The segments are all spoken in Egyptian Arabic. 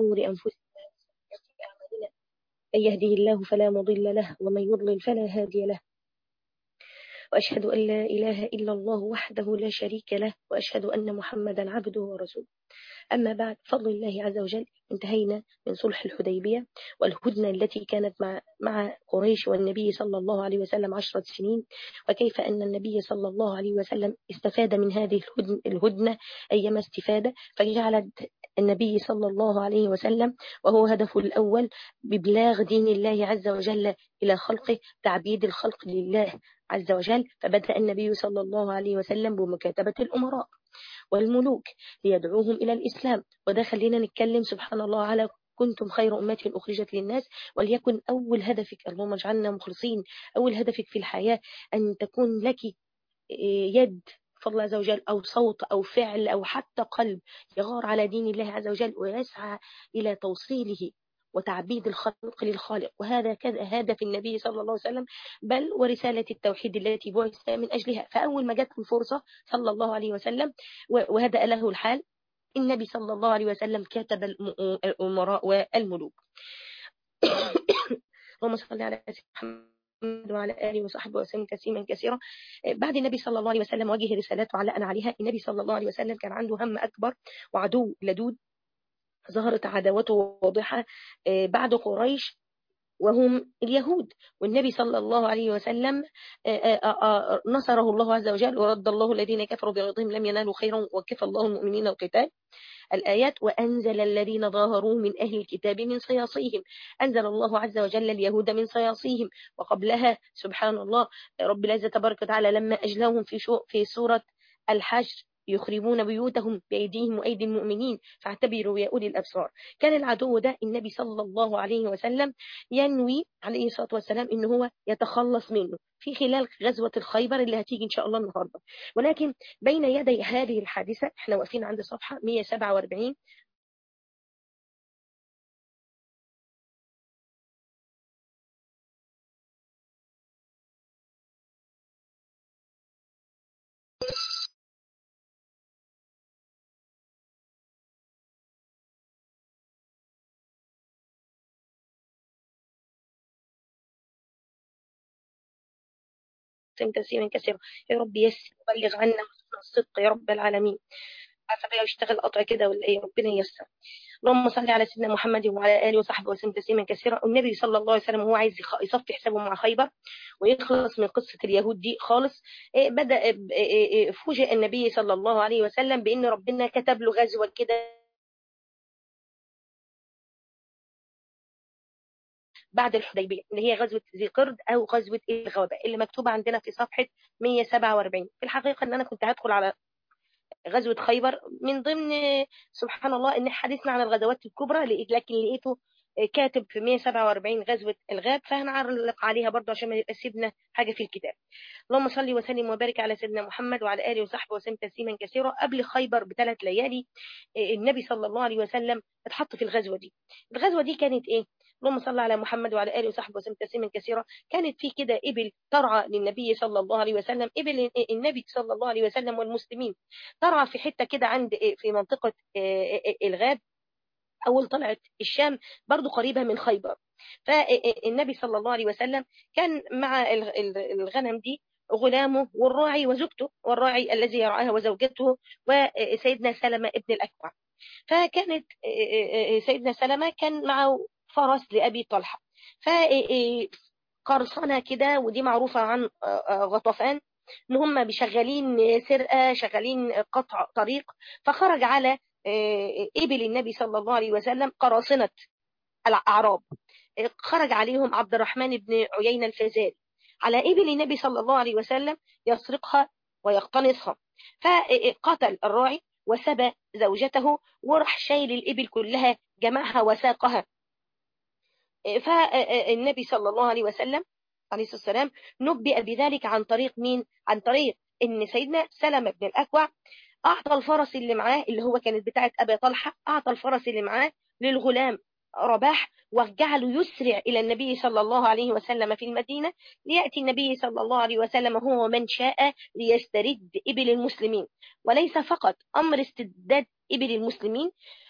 شرور أنفسنا أعمالنا من يهده الله فلا مضل له ومن يضلل فلا هادي له وأشهد أن لا إله إلا الله وحده لا شريك له وأشهد أن محمدا عبده ورسوله أما بعد فضل الله عز وجل انتهينا من صلح الحديبية والهدنة التي كانت مع, مع قريش والنبي صلى الله عليه وسلم عشرة سنين وكيف أن النبي صلى الله عليه وسلم استفاد من هذه الهدنة أيما استفادة فجعلت النبي صلى الله عليه وسلم وهو هدفه الأول ببلاغ دين الله عز وجل إلى خلقه تعبيد الخلق لله عز وجل فبدأ النبي صلى الله عليه وسلم بمكاتبة الأمراء والملوك ليدعوهم إلى الإسلام وده خلينا نتكلم سبحان الله على كنتم خير أمة أخرجت للناس وليكن أول هدفك اللهم اجعلنا مخلصين أول هدفك في الحياة أن تكون لك يد فضل عز وجل أو صوت أو فعل أو حتى قلب يغار على دين الله عز وجل ويسعى إلى توصيله وتعبيد الخلق للخالق وهذا كذا هدف النبي صلى الله عليه وسلم بل ورسالة التوحيد التي بعث من أجلها فأول ما جت الفرصة صلى الله عليه وسلم وهدأ له الحال النبي صلى الله عليه وسلم كتب الأمراء والملوك اللهم صل على سيدنا محمد وعلى آله وصحبه وسلم تسليما كثيرا بعد النبي صلى الله عليه وسلم وجه رسالات وعلقنا عليها النبي صلى الله عليه وسلم كان عنده هم أكبر وعدو لدود ظهرت عداوته واضحة بعد قريش وهم اليهود والنبي صلى الله عليه وسلم نصره الله عز وجل ورد الله الذين كفروا بغيظهم لم ينالوا خيرا وكفى الله المؤمنين القتال الآيات وأنزل الذين ظاهروا من أهل الكتاب من صياصيهم أنزل الله عز وجل اليهود من صياصيهم وقبلها سبحان الله رب العزة تبارك وتعالى لما أجلاهم في, في سورة الحجر يخربون بيوتهم بأيديهم وأيدي المؤمنين فاعتبروا يا أولي الأبصار كان العدو ده النبي صلى الله عليه وسلم ينوي عليه الصلاة والسلام إن هو يتخلص منه في خلال غزوة الخيبر اللي هتيجي إن شاء الله النهاردة ولكن بين يدي هذه الحادثة احنا واقفين عند صفحة 147 تسليما كثيرا يا رب يسر وبلغ عنا الصدق يا رب العالمين عارفه بقى يشتغل قطع كده ولا ايه ربنا ييسر اللهم صل على سيدنا محمد وعلى اله وصحبه وسلم تسليما كثيرا النبي صلى الله عليه وسلم هو عايز يصفي حسابه مع خيبر ويخلص من قصه اليهود دي خالص بدا فوجئ النبي صلى الله عليه وسلم بان ربنا كتب له غزوه كده بعد الحديبية اللي هي غزوة ذي قرد أو غزوة الغابة اللي مكتوبة عندنا في صفحة 147 في الحقيقة أن أنا كنت هدخل على غزوة خيبر من ضمن سبحان الله أن حديثنا عن الغزوات الكبرى لكن لقيته كاتب في 147 غزوة الغاب فهنعلق عليها برضه عشان ما يبقى سيبنا حاجة في الكتاب اللهم صل وسلم وبارك على سيدنا محمد وعلى آله وصحبه وسلم تسليما كثيرا قبل خيبر بثلاث ليالي النبي صلى الله عليه وسلم اتحط في الغزوة دي الغزوة دي كانت ايه اللهم صل على محمد وعلى اله وصحبه وسلم تسليما كثيرا كانت في كده ابل ترعى للنبي صلى الله عليه وسلم ابل النبي صلى الله عليه وسلم والمسلمين ترعى في حته كده عند في منطقه الغاب اول طلعت الشام برضو قريبه من خيبر فالنبي صلى الله عليه وسلم كان مع الغنم دي غلامه والراعي وزوجته والراعي الذي يرعاها وزوجته وسيدنا سلمة ابن الأكوع فكانت سيدنا سلمة كان معه فرس لأبي طلحة فقرصنة كده ودي معروفة عن غطفان ان هم بشغالين سرقة شغالين قطع طريق فخرج على إبل النبي صلى الله عليه وسلم قراصنة الأعراب خرج عليهم عبد الرحمن بن عيينة الفزاري على إبل النبي صلى الله عليه وسلم يسرقها ويقتنصها فقتل الراعي وسبى زوجته وراح شايل الإبل كلها جمعها وساقها فالنبي صلى الله عليه وسلم عليه الصلاة والسلام نبئ بذلك عن طريق مين؟ عن طريق ان سيدنا سلمة بن الأكوع أعطى الفرس اللي معاه اللي هو كانت بتاعة أبي طلحة أعطى الفرس اللي معاه للغلام رباح وجعله يسرع إلى النبي صلى الله عليه وسلم في المدينة ليأتي النبي صلى الله عليه وسلم هو من شاء ليسترد إبل المسلمين وليس فقط أمر استرداد إبل المسلمين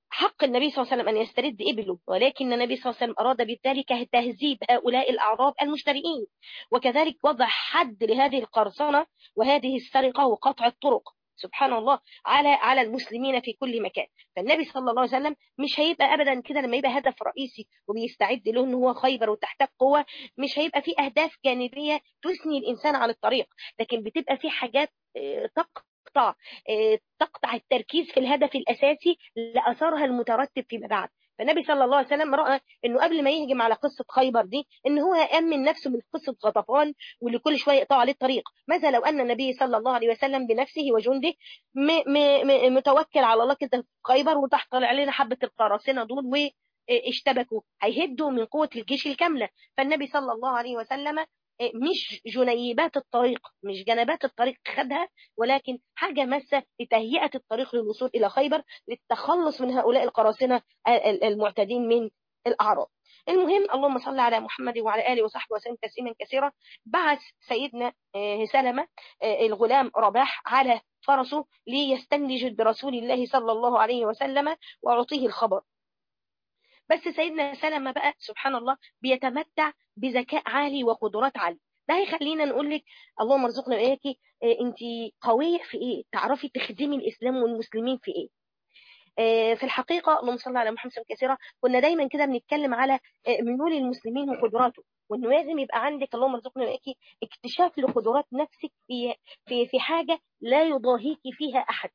حق النبي صلى الله عليه وسلم أن يسترد إبله ولكن النبي صلى الله عليه وسلم أراد بذلك تهذيب هؤلاء الأعراب المشترئين وكذلك وضع حد لهذه القرصنة وهذه السرقة وقطع الطرق سبحان الله على على المسلمين في كل مكان فالنبي صلى الله عليه وسلم مش هيبقى ابدا كده لما يبقى هدف رئيسي وبيستعد له ان هو خيبر وتحتاج قوه مش هيبقى في اهداف جانبيه تثني الانسان عن الطريق لكن بتبقى في حاجات تقطع تقطع التركيز في الهدف الاساسي لاثارها المترتب فيما بعد فالنبي صلى الله عليه وسلم راى انه قبل ما يهجم على قصه خيبر دي ان هو يامن نفسه من قصه غطفان واللي كل شويه يقطع عليه الطريق ماذا لو ان النبي صلى الله عليه وسلم بنفسه وجنده م م م متوكل على الله كده خيبر وتحت طلع علينا حبه القراصنه دول واشتبكوا هيهدوا من قوه الجيش الكامله فالنبي صلى الله عليه وسلم مش جنيبات الطريق مش جنبات الطريق خدها ولكن حاجة مسة لتهيئة الطريق للوصول إلى خيبر للتخلص من هؤلاء القراصنة المعتدين من الأعراب المهم اللهم صل على محمد وعلى آله وصحبه وسلم تسليما كثيرا بعث سيدنا سلمة الغلام رباح على فرسه ليستنجد برسول الله صلى الله عليه وسلم ويعطيه الخبر بس سيدنا سلمة بقى سبحان الله بيتمتع بذكاء عالي وقدرات عالية ده هيخلينا نقول لك اللهم ارزقنا واياكي انت قويه في ايه تعرفي تخدمي الاسلام والمسلمين في ايه في الحقيقه اللهم صل على محمد كثيرا كنا دايما كده بنتكلم على ميول المسلمين وقدراته وانه لازم يبقى عندك اللهم ارزقنا واياكي اكتشاف لقدرات نفسك في في في حاجه لا يضاهيكي فيها احد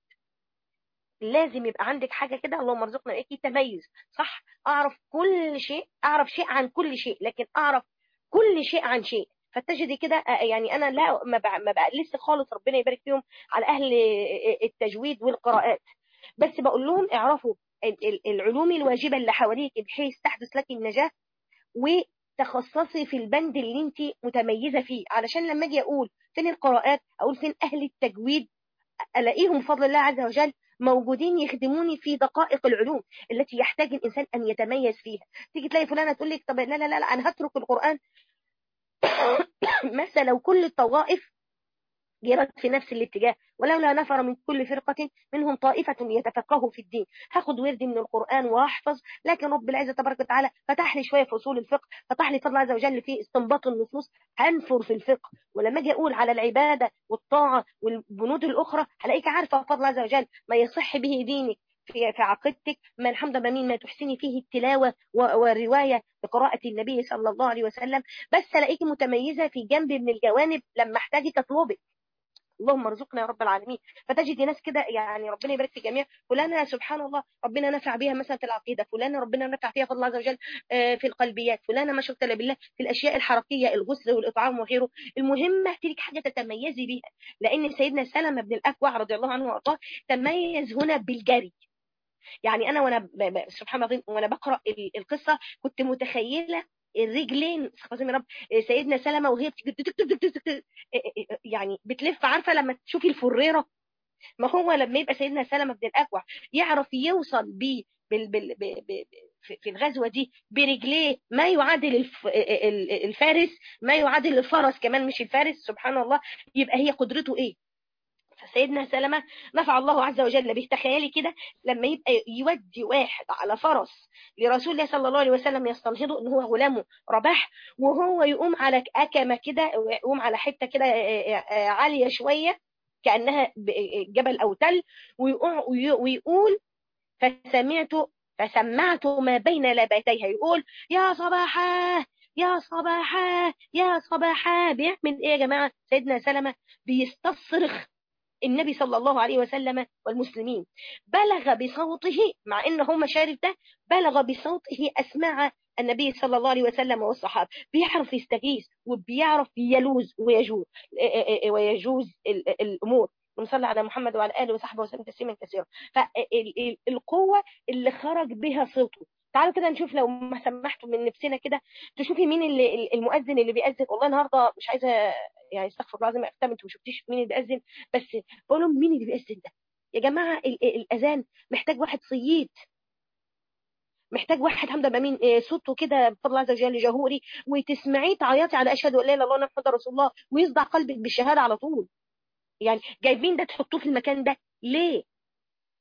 لازم يبقى عندك حاجه كده اللهم ارزقنا واياكي تميز صح اعرف كل شيء اعرف شيء عن كل شيء لكن اعرف كل شيء عن شيء فتجدي كده يعني انا لا ما بقى ما بقى لسه خالص ربنا يبارك فيهم على اهل التجويد والقراءات بس بقول لهم اعرفوا العلوم الواجبه اللي حواليك بحيث تحدث لك النجاه وتخصصي في البند اللي انت متميزه فيه علشان لما اجي اقول فين القراءات اقول فين اهل التجويد الاقيهم بفضل الله عز وجل موجودين يخدموني في دقائق العلوم التي يحتاج الانسان ان يتميز فيها تيجي تلاقي فلانه تقول لك طب لا لا لا, لا انا هترك القران مثلا لو كل الطوائف جرت في نفس الاتجاه ولولا نفر من كل فرقة منهم طائفة يتفقهوا في الدين هاخد ورد من القرآن واحفظ لكن رب العزة تبارك وتعالى فتح لي شوية في أصول الفقه فتح لي فضل عز وجل في استنباط النصوص هنفر في الفقه ولما اجي أقول على العبادة والطاعة والبنود الأخرى هلاقيك عارفة فضل عز وجل ما يصح به دينك في في عقيدتك ما الحمد لله مما تحسني فيه التلاوة والرواية بقراءة النبي صلى الله عليه وسلم بس الاقيك متميزة في جنب من الجوانب لما احتاجك اطلبك اللهم ارزقنا يا رب العالمين فتجد ناس كده يعني ربنا يبارك في الجميع فلانه سبحان الله ربنا نفع بها مثلا في العقيده فلانه ربنا نفع فيها فضل الله عز وجل في القلبيات فلانه ما شئت بالله في الاشياء الحركيه الغسل والاطعام وغيره المهم تلك حاجه تتميزي بيها لان سيدنا سلمة بن الاكوع رضي الله عنه وارضاه تميز هنا بالجري يعني انا وانا سبحان الله وانا بقرا القصه كنت متخيله الرجلين يا رب سيدنا سلمة وهي يعني بتلف عارفه لما تشوفي الفريره ما هو لما يبقى سيدنا سلمة بن الاكوع يعرف يوصل بيه بال بال بال في الغزوه دي برجليه ما يعادل الفارس ما يعادل الفرس كمان مش الفارس سبحان الله يبقى هي قدرته ايه فسيدنا سلمة نفع الله عز وجل به تخيلي كده لما يبقى يودي واحد على فرس لرسول الله صلى الله عليه وسلم يستنهضه ان هو غلامه رباح وهو يقوم على أكمة كده ويقوم على حتة كده عالية شوية كأنها جبل أو تل ويقول فسمعت فسمعت ما بين لباتيها يقول يا صباحا يا صباحا يا صباحا بيعمل ايه يا جماعة سيدنا سلمة بيستصرخ النبي صلى الله عليه وسلم والمسلمين بلغ بصوته مع ان هم شارف ده بلغ بصوته اسماع النبي صلى الله عليه وسلم والصحابه بيعرف يستغيث وبيعرف يلوز ويجوز ويجوز الامور ونصلي على محمد وعلى اله وصحبه وسلم تسليما كثيرا فالقوه اللي خرج بها صوته تعالوا كده نشوف لو ما سمحتوا من نفسنا كده تشوفي مين اللي المؤذن اللي بيأذن والله النهارده مش عايزه يعني استغفر الله العظيم اختم انتوا ما شفتيش مين اللي بيأذن بس بقول لهم مين اللي بيأذن ده يا جماعه الاذان محتاج واحد صييد محتاج واحد حمد بامين صوته كده بفضل الله عز وجل جهوري وتسمعيه تعيطي على اشهد ان لا اله الا الله محمد رسول الله ويصدع قلبك بالشهاده على طول يعني جايبين ده تحطوه في المكان ده ليه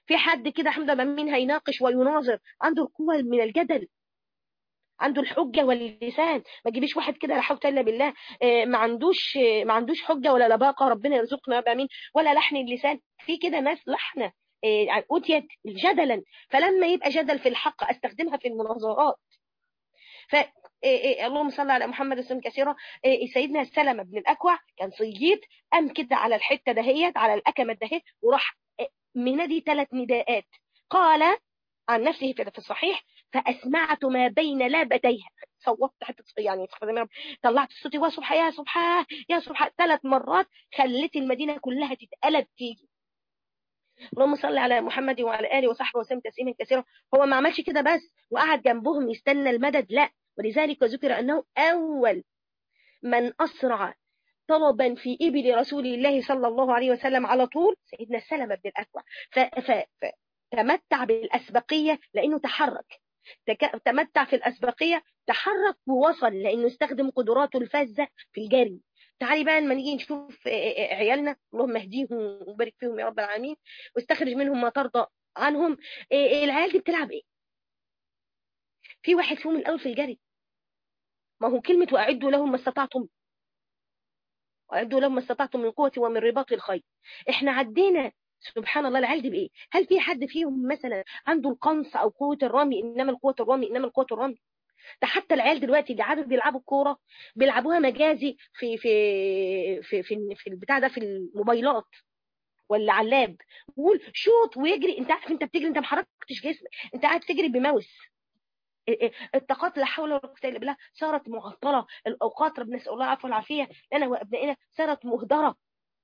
في حد كده حمد مين هيناقش ويناظر عنده القوة من الجدل عنده الحجة واللسان ما تجيبيش واحد كده لا حول الا بالله ما عندوش ما عندوش حجة ولا لباقة ربنا يرزقنا بامين ولا لحن اللسان في كده ناس لحنة أوتيت جدلا فلما يبقى جدل في الحق استخدمها في المناظرات ف اللهم صل على محمد وسلم كثيرا سيدنا سلمة بن الأكوع كان صييد قام كده على الحتة دهيت على الأكمة دهيت وراح منادي ثلاث نداءات قال عن نفسه في الصحيح فأسمعت ما بين لابتيها صوتت حتى يعني طلعت صوتي وسبحان يا سبحان يا سبحان ثلاث مرات خلت المدينة كلها تتقلب تيجي اللهم صل على محمد وعلى اله وصحبه وسلم تسليما كثيرا هو ما عملش كده بس وقعد جنبهم يستنى المدد لا ولذلك ذكر انه اول من اسرع طلبا في ابل رسول الله صلى الله عليه وسلم على طول سيدنا سلمة بن الاكوع فتمتع بالاسبقيه لانه تحرك تمتع في الاسبقيه تحرك ووصل لانه استخدم قدراته الفذه في الجري تعالي بقى لما نيجي نشوف عيالنا اللهم اهديهم وبارك فيهم يا رب العالمين واستخرج منهم ما ترضى عنهم العيال دي بتلعب ايه في واحد فيهم الاول في الجري ما هو كلمه واعدوا لهم ما استطعتم واعدوا لهم ما استطعتم من قوه ومن رباط الخيل احنا عدينا سبحان الله العيال دي بايه هل في حد فيهم مثلا عنده القنص او قوه الرمي انما القوه الرمي انما القوه الرمي ده حتى العيال دلوقتي اللي قعدوا بيلعبوا الكوره بيلعبوها مجازي في في في في, في البتاع ده في الموبايلات ولا على اللاب بيقول شوط ويجري انت عارف انت بتجري انت ما حركتش جسمك انت قاعد تجري بماوس الطاقات لا حول ولا قوه الا بالله صارت معطله الاوقات ربنا نسال الله العفو والعافيه لنا وابنائنا صارت مهدره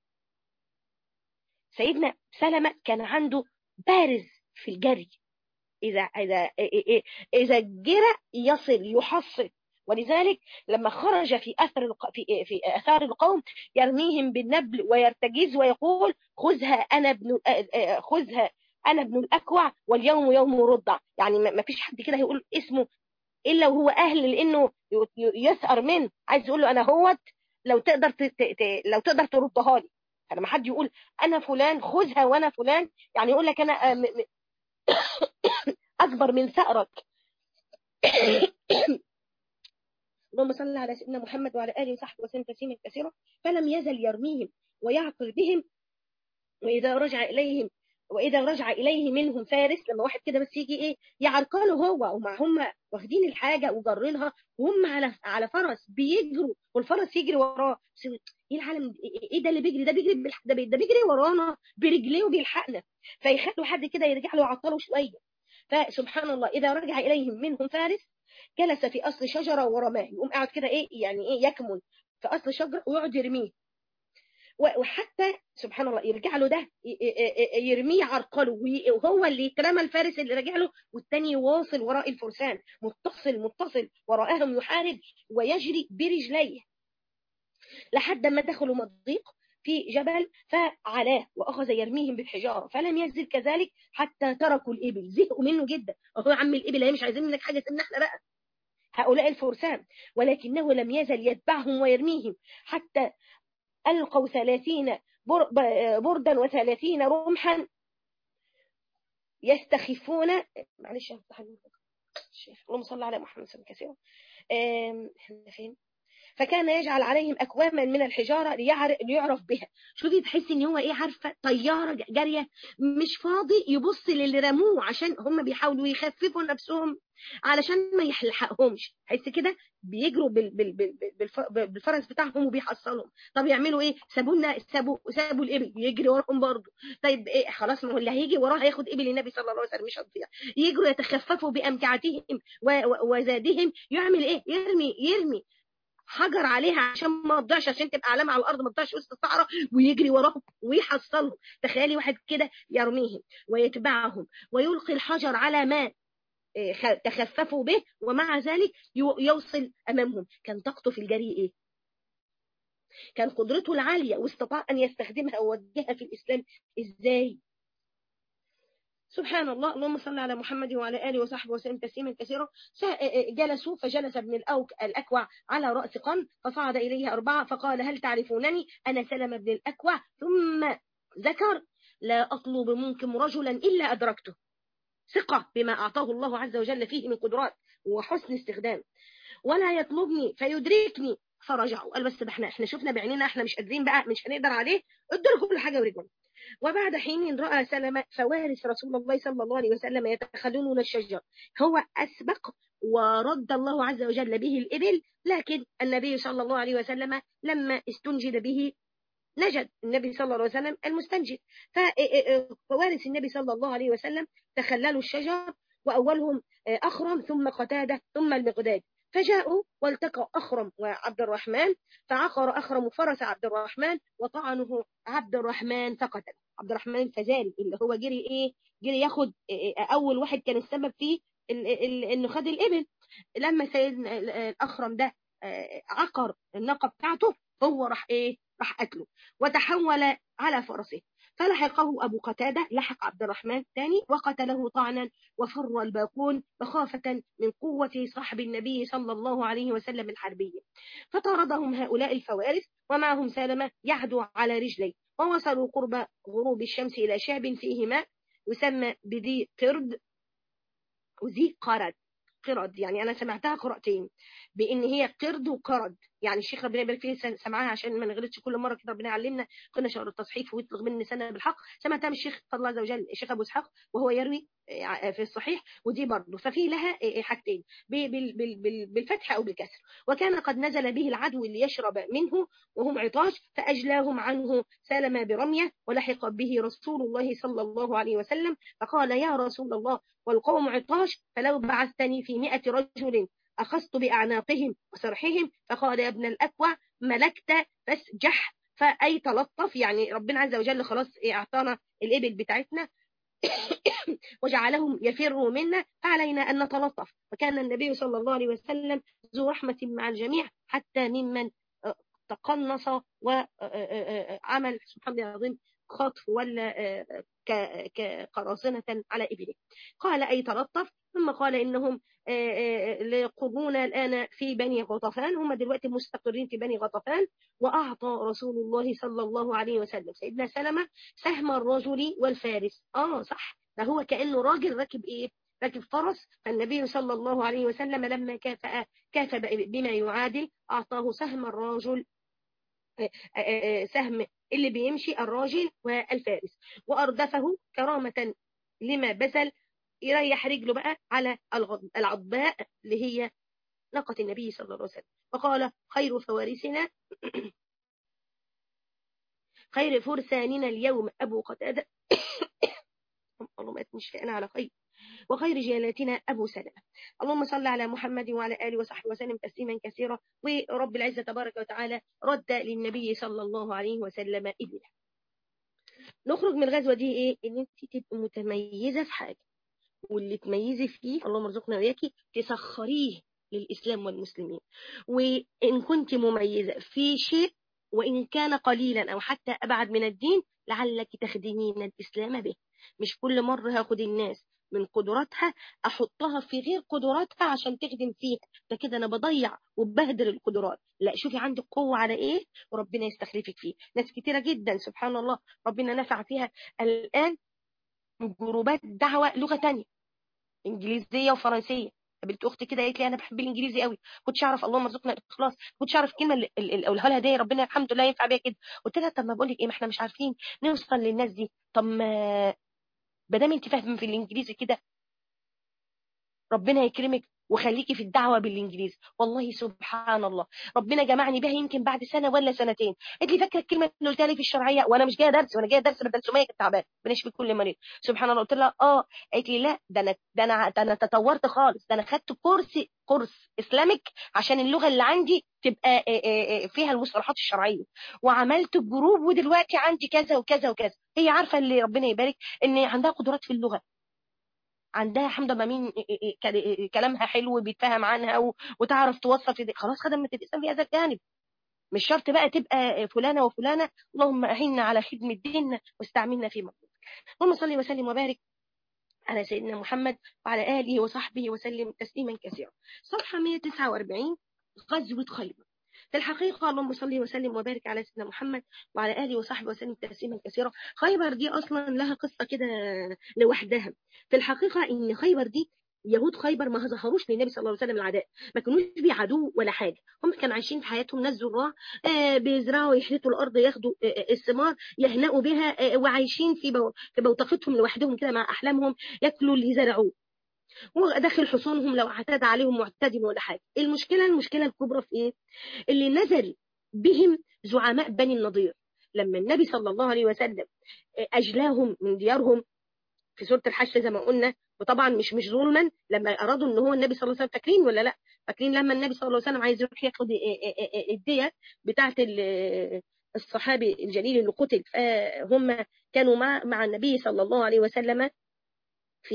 سيدنا سلمة كان عنده بارز في الجري إذا إذا إذا جرى يصل يحصل ولذلك لما خرج في أثر الق... في في آثار القوم يرميهم بالنبل ويرتجز ويقول خذها أنا ابن خذها أنا ابن الأكوع واليوم يوم رضع يعني ما فيش حد كده هيقول اسمه إلا وهو أهل لأنه يسأر منه عايز يقول له أنا هوت لو تقدر ت... ت... لو تقدر تردها لي لما حد يقول أنا فلان خذها وأنا فلان يعني يقول لك أنا م... م... أكبر من ثأرك اللهم صل على سيدنا محمد وعلى آله وصحبه وسلم تسليما كثيرا فلم يزل يرميهم ويعقل بهم وإذا رجع إليهم وإذا رجع إليه منهم فارس لما واحد كده بس يجي إيه يعرقله هو ومع هم واخدين الحاجة وجرينها وهم على على فرس بيجروا والفرس يجري وراه ايه العالم ايه ده اللي بيجري ده بيجري بالح... ده, بي... ده بيجري ورانا برجليه وبيلحقنا فيخلوا حد كده يرجع له يعطله شويه فسبحان الله اذا رجع اليهم منهم فارس جلس في اصل شجره ورماه يقوم قاعد كده ايه يعني ايه يكمن في اصل شجره ويقعد يرميه وحتى سبحان الله يرجع له ده يرميه عرقله وهو اللي يترمى الفارس اللي راجع له والتاني يواصل وراء الفرسان متصل متصل وراءهم يحارب ويجري برجليه لحد ما دخلوا مضيق في جبل فعلاه واخذ يرميهم بالحجاره فلم يزل كذلك حتى تركوا الابل زهقوا منه جدا اهو يا عم الابل هي مش عايزين منك حاجه سيبنا احنا بقى هؤلاء الفرسان ولكنه لم يزل يتبعهم ويرميهم حتى ألقوا ثلاثين بردا وثلاثين رمحا يستخفون معلش افتح اللهم صل على محمد صلى الله عليه وسلم احنا فين فكان يجعل عليهم اكواما من الحجاره ليعرف بها شوفي تحسي ان هو ايه عارفه طياره جاريه مش فاضي يبص للي رموه عشان هم بيحاولوا يخففوا نفسهم علشان ما يلحقهمش تحس كده بيجروا بال بال بال بالفرس بتاعهم وبيحصلهم طب يعملوا ايه سابونا سابوا سابوا الابل يجري وراهم برضه طيب إيه خلاص ما هو اللي هيجي وراه هياخد ابل النبي صلى الله عليه وسلم مش هتضيع يجروا يتخففوا بامتعتهم وزادهم يعمل ايه يرمي يرمي حجر عليها عشان ما تضيعش عشان تبقى علامه على الارض ما تضيعش وسط الصحراء ويجري وراهم ويحصلهم تخيلي واحد كده يرميهم ويتبعهم ويلقي الحجر على ما تخففوا به ومع ذلك يوصل امامهم كان طاقته في الجري ايه كان قدرته العاليه واستطاع ان يستخدمها ووجهها في الاسلام ازاي سبحان الله اللهم صل على محمد وعلى اله وصحبه وسلم تسليما كثيرا جلسوا فجلس ابن الأوك الاكوع على راس قرن فصعد اليه اربعه فقال هل تعرفونني انا سلم بن الاكوع ثم ذكر لا أطلب منكم رجلا إلا أدركته ثقة بما أعطاه الله عز وجل فيه من قدرات وحسن استخدام ولا يطلبني فيدركني فرجعوا قال بس احنا احنا شفنا بعيننا احنا مش قادرين بقى مش هنقدر عليه ادوا كل حاجه ورجعوا وبعد حين راى سلمة فوارث رسول الله صلى الله عليه وسلم يتخلون الشجر هو اسبق ورد الله عز وجل به الابل لكن النبي صلى الله عليه وسلم لما استنجد به نجد النبي صلى الله عليه وسلم المستنجد فوارث النبي صلى الله عليه وسلم تخللوا الشجر وأولهم أخرم ثم قتادة ثم المقداد فجاءوا والتقوا أخرم وعبد الرحمن فعقر أخرم فرس عبد الرحمن وطعنه عبد الرحمن فقتل عبد الرحمن الفزاري اللي هو جري إيه جري ياخد أول واحد كان السبب فيه إنه خد الإبل لما سيدنا الأخرم ده عقر الناقة بتاعته هو راح إيه راح قتله وتحول على فرسه فلحقه أبو قتادة لحق عبد الرحمن الثاني وقتله طعنا وفر الباقون مخافة من قوة صاحب النبي صلى الله عليه وسلم الحربية فطاردهم هؤلاء الفوارس ومعهم سالمة يعدو على رجليه ووصلوا قرب غروب الشمس إلى شعب فيه ماء يسمى بذي قرد وذي قرد قرد يعني أنا سمعتها قراءتين بإن هي قرد وقرد يعني الشيخ ربنا يبارك فيه سمعها عشان ما نغلطش كل مرة كده ربنا يعلمنا كنا شهر التصحيف ويطلق مني سنة بالحق سمعتها من الشيخ فضل الله عز وجل الشيخ أبو إسحاق وهو يروي في الصحيح ودي برضه ففي لها حاجتين بالفتح أو بالكسر وكان قد نزل به العدو اللي يشرب منه وهم عطاش فأجلاهم عنه سالم برمية ولحق به رسول الله صلى الله عليه وسلم فقال يا رسول الله والقوم عطاش فلو بعثتني في مئة رجل أخذت بأعناقهم وسرحهم فقال يا ابن الأكوع ملكت فاسجح فأي تلطف يعني ربنا عز وجل خلاص أعطانا الإبل بتاعتنا وجعلهم يفروا منا فعلينا أن نتلطف وكان النبي صلى الله عليه وسلم ذو رحمة مع الجميع حتى ممن تقنص وعمل سبحان الله العظيم خطف ولا كقراصنة على إبله قال أي تلطف ثم قال إنهم ليقرون الآن في بني غطفان هم دلوقتي مستقرين في بني غطفان وأعطى رسول الله صلى الله عليه وسلم سيدنا سلمة سهم الرجل والفارس آه صح ده هو كأنه راجل راكب إيه راكب فرس فالنبي صلى الله عليه وسلم لما كافأ كافأ بما يعادل أعطاه سهم الرجل سهم اللي بيمشي الراجل والفارس وأردفه كرامة لما بذل يريح رجله بقى على العضباء اللي هي ناقة النبي صلى الله عليه وسلم وقال خير فوارسنا خير فرساننا اليوم أبو قتادة اللهم أتنش فأنا على خير وخير جالاتنا أبو سلمة اللهم صل على محمد وعلى آله وصحبه وسلم تسليما كثيرا ورب العزة تبارك وتعالى رد للنبي صلى الله عليه وسلم إبله نخرج من الغزوة دي إيه إن أنت تبقى متميزة في حاجة واللي تميزي فيه اللهم ارزقنا وياكي تسخريه للإسلام والمسلمين وإن كنت مميزة في شيء وإن كان قليلا أو حتى أبعد من الدين لعلك تخدمين الإسلام به مش كل مرة هاخد الناس من قدراتها احطها في غير قدراتها عشان تخدم فيها ده كده انا بضيع وبهدر القدرات لا شوفي عندك قوه على ايه وربنا يستخلفك فيه ناس كتيره جدا سبحان الله ربنا نفع فيها الان جروبات دعوه لغه تانية انجليزيه وفرنسيه قابلت اختي كده قالت لي انا بحب الانجليزي قوي كنتش اعرف اللهم ارزقنا الاخلاص كنتش اعرف الكلمه اللي اقولها لها دي ربنا الحمد لله ينفع بيها كده قلت لها طب ما بقول لك ايه ما احنا مش عارفين نوصل للناس دي طب ما دام انت فاهمه في الانجليزي كده ربنا يكرمك وخليكي في الدعوه بالانجليزي والله سبحان الله ربنا جمعني بها يمكن بعد سنه ولا سنتين قلت لي فاكره الكلمه اللي قلتها لي في الشرعيه وانا مش جايه درس وانا جايه درس بدل سميه كنت تعبان بنشفي كل مريض سبحان الله قلت لها اه قالت لي لا ده انا ده انا ده انا تطورت خالص ده انا خدت كورس كورس اسلامك عشان اللغه اللي عندي تبقى فيها المصطلحات الشرعيه وعملت الجروب ودلوقتي عندي كذا وكذا وكذا هي عارفه اللي ربنا يبارك ان عندها قدرات في اللغه عندها حمد مين كلامها حلو بيتفهم عنها وتعرف توصف خلاص خدمت الاسلام في هذا الجانب مش شرط بقى تبقى فلانه وفلانه اللهم اعنا على خدمه ديننا واستعملنا في مطلوبك اللهم صل وسلم وبارك على سيدنا محمد وعلى اله وصحبه وسلم تسليما كثيرا صفحه 149 غزوه خيبر في الحقيقة اللهم صل وسلم وبارك على سيدنا محمد وعلى آله وصحبه وسلم تسليما كثيرا خيبر دي أصلا لها قصة كده لوحدها في الحقيقة إن خيبر دي يهود خيبر ما ظهروش للنبي صلى الله عليه وسلم العداء ما كانوش بيعادوه ولا حاجه هم كانوا عايشين في حياتهم ناس زراع آه بيزرعوا يحرثوا الارض ياخدوا آه الثمار يهنئوا بها آه وعايشين في بو في بوتقتهم لوحدهم كده مع احلامهم ياكلوا اللي زرعوه وداخل حصونهم لو اعتدى عليهم معتدي ولا حاجه المشكله المشكله الكبرى في ايه اللي نزل بهم زعماء بني النضير لما النبي صلى الله عليه وسلم اجلاهم من ديارهم في سوره الحشر زي ما قلنا وطبعا مش مش ظلما لما ارادوا ان هو النبي صلى الله عليه وسلم فاكرين ولا لا فاكرين لما النبي صلى الله عليه وسلم عايز يروح ياخد الديه بتاعه الصحابي الجليل اللي قتل فهم كانوا مع مع النبي صلى الله عليه وسلم في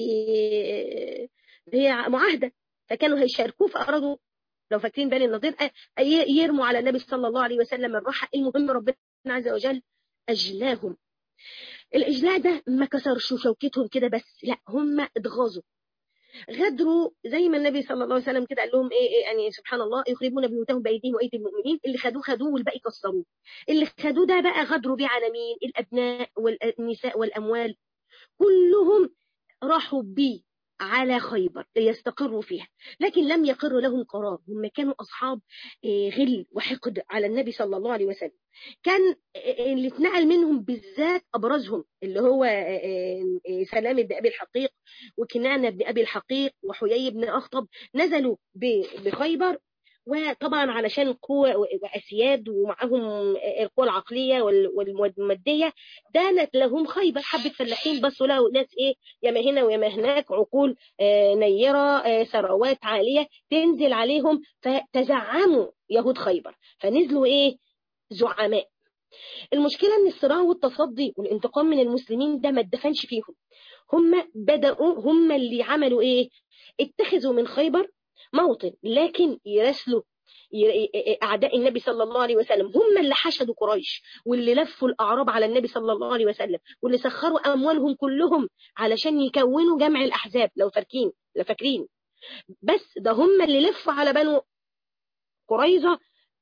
هي معاهده فكانوا هيشاركوه فارادوا لو فاكرين بني النضير يرموا على النبي صلى الله عليه وسلم الراحه المهم ربنا عز وجل اجلاهم الاجلاء ده ما كسرش شوكتهم كده بس لا هم اتغاظوا غدروا زي ما النبي صلى الله عليه وسلم كده قال لهم ايه, إيه يعني سبحان الله يخربون بيوتهم بايديهم وايدي المؤمنين اللي خدوه خدوه والباقي كسروه اللي خدوه ده بقى غدروا بيه على مين الابناء والنساء والاموال كلهم راحوا بيه على خيبر ليستقروا فيها لكن لم يقر لهم قرار هم كانوا أصحاب غل وحقد على النبي صلى الله عليه وسلم كان اللي اتنقل منهم بالذات أبرزهم اللي هو سلام بن أبي الحقيق وكنانة بن أبي الحقيق وحيي بن أخطب نزلوا بخيبر وطبعا علشان قوة وأسياد ومعهم القوة العقلية والمادية دانت لهم خيبر حبة فلاحين بصوا لقوا ناس إيه ياما هنا وياما هناك عقول نيرة ثروات عالية تنزل عليهم فتزعموا يهود خيبر فنزلوا إيه زعماء المشكلة ان الصراع والتصدي والانتقام من المسلمين ده ما اتدفنش فيهم هم بدأوا هم اللي عملوا ايه اتخذوا من خيبر موطن لكن يرسلوا أعداء النبي صلى الله عليه وسلم هم اللي حشدوا قريش واللي لفوا الأعراب على النبي صلى الله عليه وسلم واللي سخروا أموالهم كلهم علشان يكونوا جمع الأحزاب لو فاكرين لو فاكرين بس ده هم اللي لفوا على بنو قريظة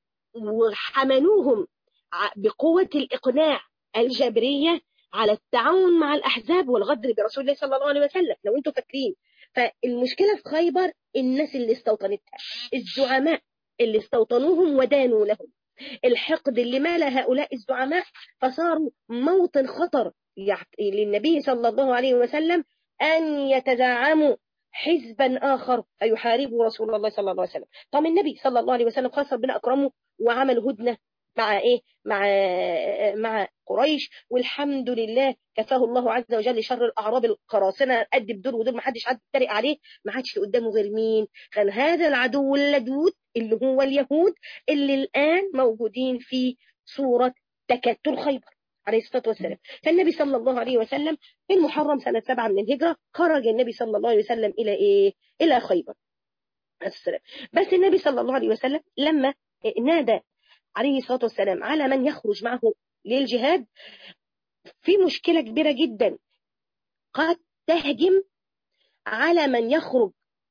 وحملوهم بقوة الإقناع الجبرية على التعاون مع الأحزاب والغدر برسول الله صلى الله عليه وسلم لو انتم فاكرين فالمشكلة في خيبر الناس اللي استوطنتها الزعماء اللي استوطنوهم ودانوا لهم الحقد اللي مال هؤلاء الزعماء فصاروا موطن خطر للنبي صلى الله عليه وسلم أن يتزعموا حزبا آخر فيحاربوا رسول الله صلى الله عليه وسلم طب النبي صلى الله عليه وسلم خاص ربنا أكرمه وعمل هدنة مع ايه مع مع قريش والحمد لله كفاه الله عز وجل شر الاعراب القراصنه قد بدور ودول ما حدش عاد يتريق عليه ما عادش قدامه غير مين كان هذا العدو اللدود اللي هو اليهود اللي الان موجودين في صوره تكتل خيبر عليه الصلاه والسلام فالنبي صلى الله عليه وسلم في المحرم سنه سبعه من الهجره خرج النبي صلى الله عليه وسلم الى ايه الى خيبر السلام بس النبي صلى الله عليه وسلم لما نادى عليه الصلاة والسلام على من يخرج معه للجهاد في مشكلة كبيرة جدا قد تهجم على من يخرج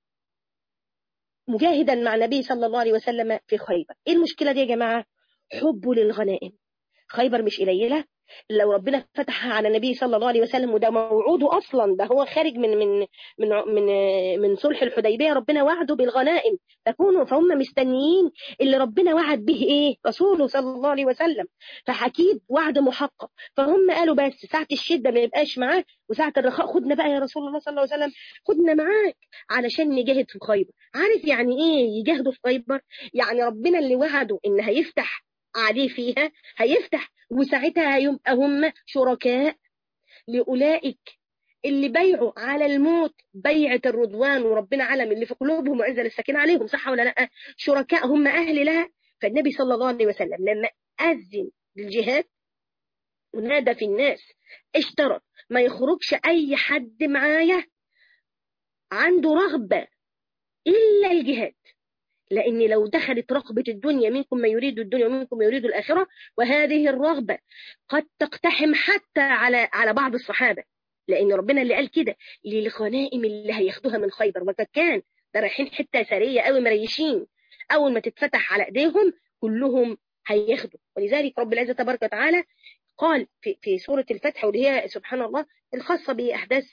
مجاهدا مع النبي صلى الله عليه وسلم في خيبر ايه المشكلة دي يا جماعة حبه للغنائم خيبر مش قليلة لو ربنا فتح على النبي صلى الله عليه وسلم وده موعوده اصلا ده هو خارج من من من من من صلح الحديبيه ربنا وعده بالغنائم تكونوا فهم مستنيين اللي ربنا وعد به ايه رسوله صلى الله عليه وسلم فاكيد وعد محقق فهم قالوا بس ساعه الشده ما يبقاش معاه وساعه الرخاء خدنا بقى يا رسول الله صلى الله عليه وسلم خدنا معاك علشان نجاهد في خيبر عارف يعني ايه يجاهدوا في خيبر يعني ربنا اللي وعده ان هيفتح عليه فيها هيفتح وساعتها هيبقى هم شركاء لأولئك اللي بيعوا على الموت بيعة الرضوان وربنا علم اللي في قلوبهم وأنزل السكينة عليهم صح ولا لا شركاء هم أهل لها فالنبي صلى الله عليه وسلم لما أذن للجهاد ونادى في الناس اشترط ما يخرجش أي حد معايا عنده رغبة إلا الجهاد لأن لو دخلت رغبة الدنيا منكم ما يريد الدنيا ومنكم ما يريد الآخرة وهذه الرغبة قد تقتحم حتى على على بعض الصحابة لأن ربنا اللي قال كده للغنائم اللي هياخدوها من خيبر وقد كان ده رايحين حتة سرية قوي مريشين أول ما تتفتح على إيديهم كلهم هياخدوا ولذلك رب العزة تبارك وتعالى قال في في سورة الفتح واللي هي سبحان الله الخاصة بأحداث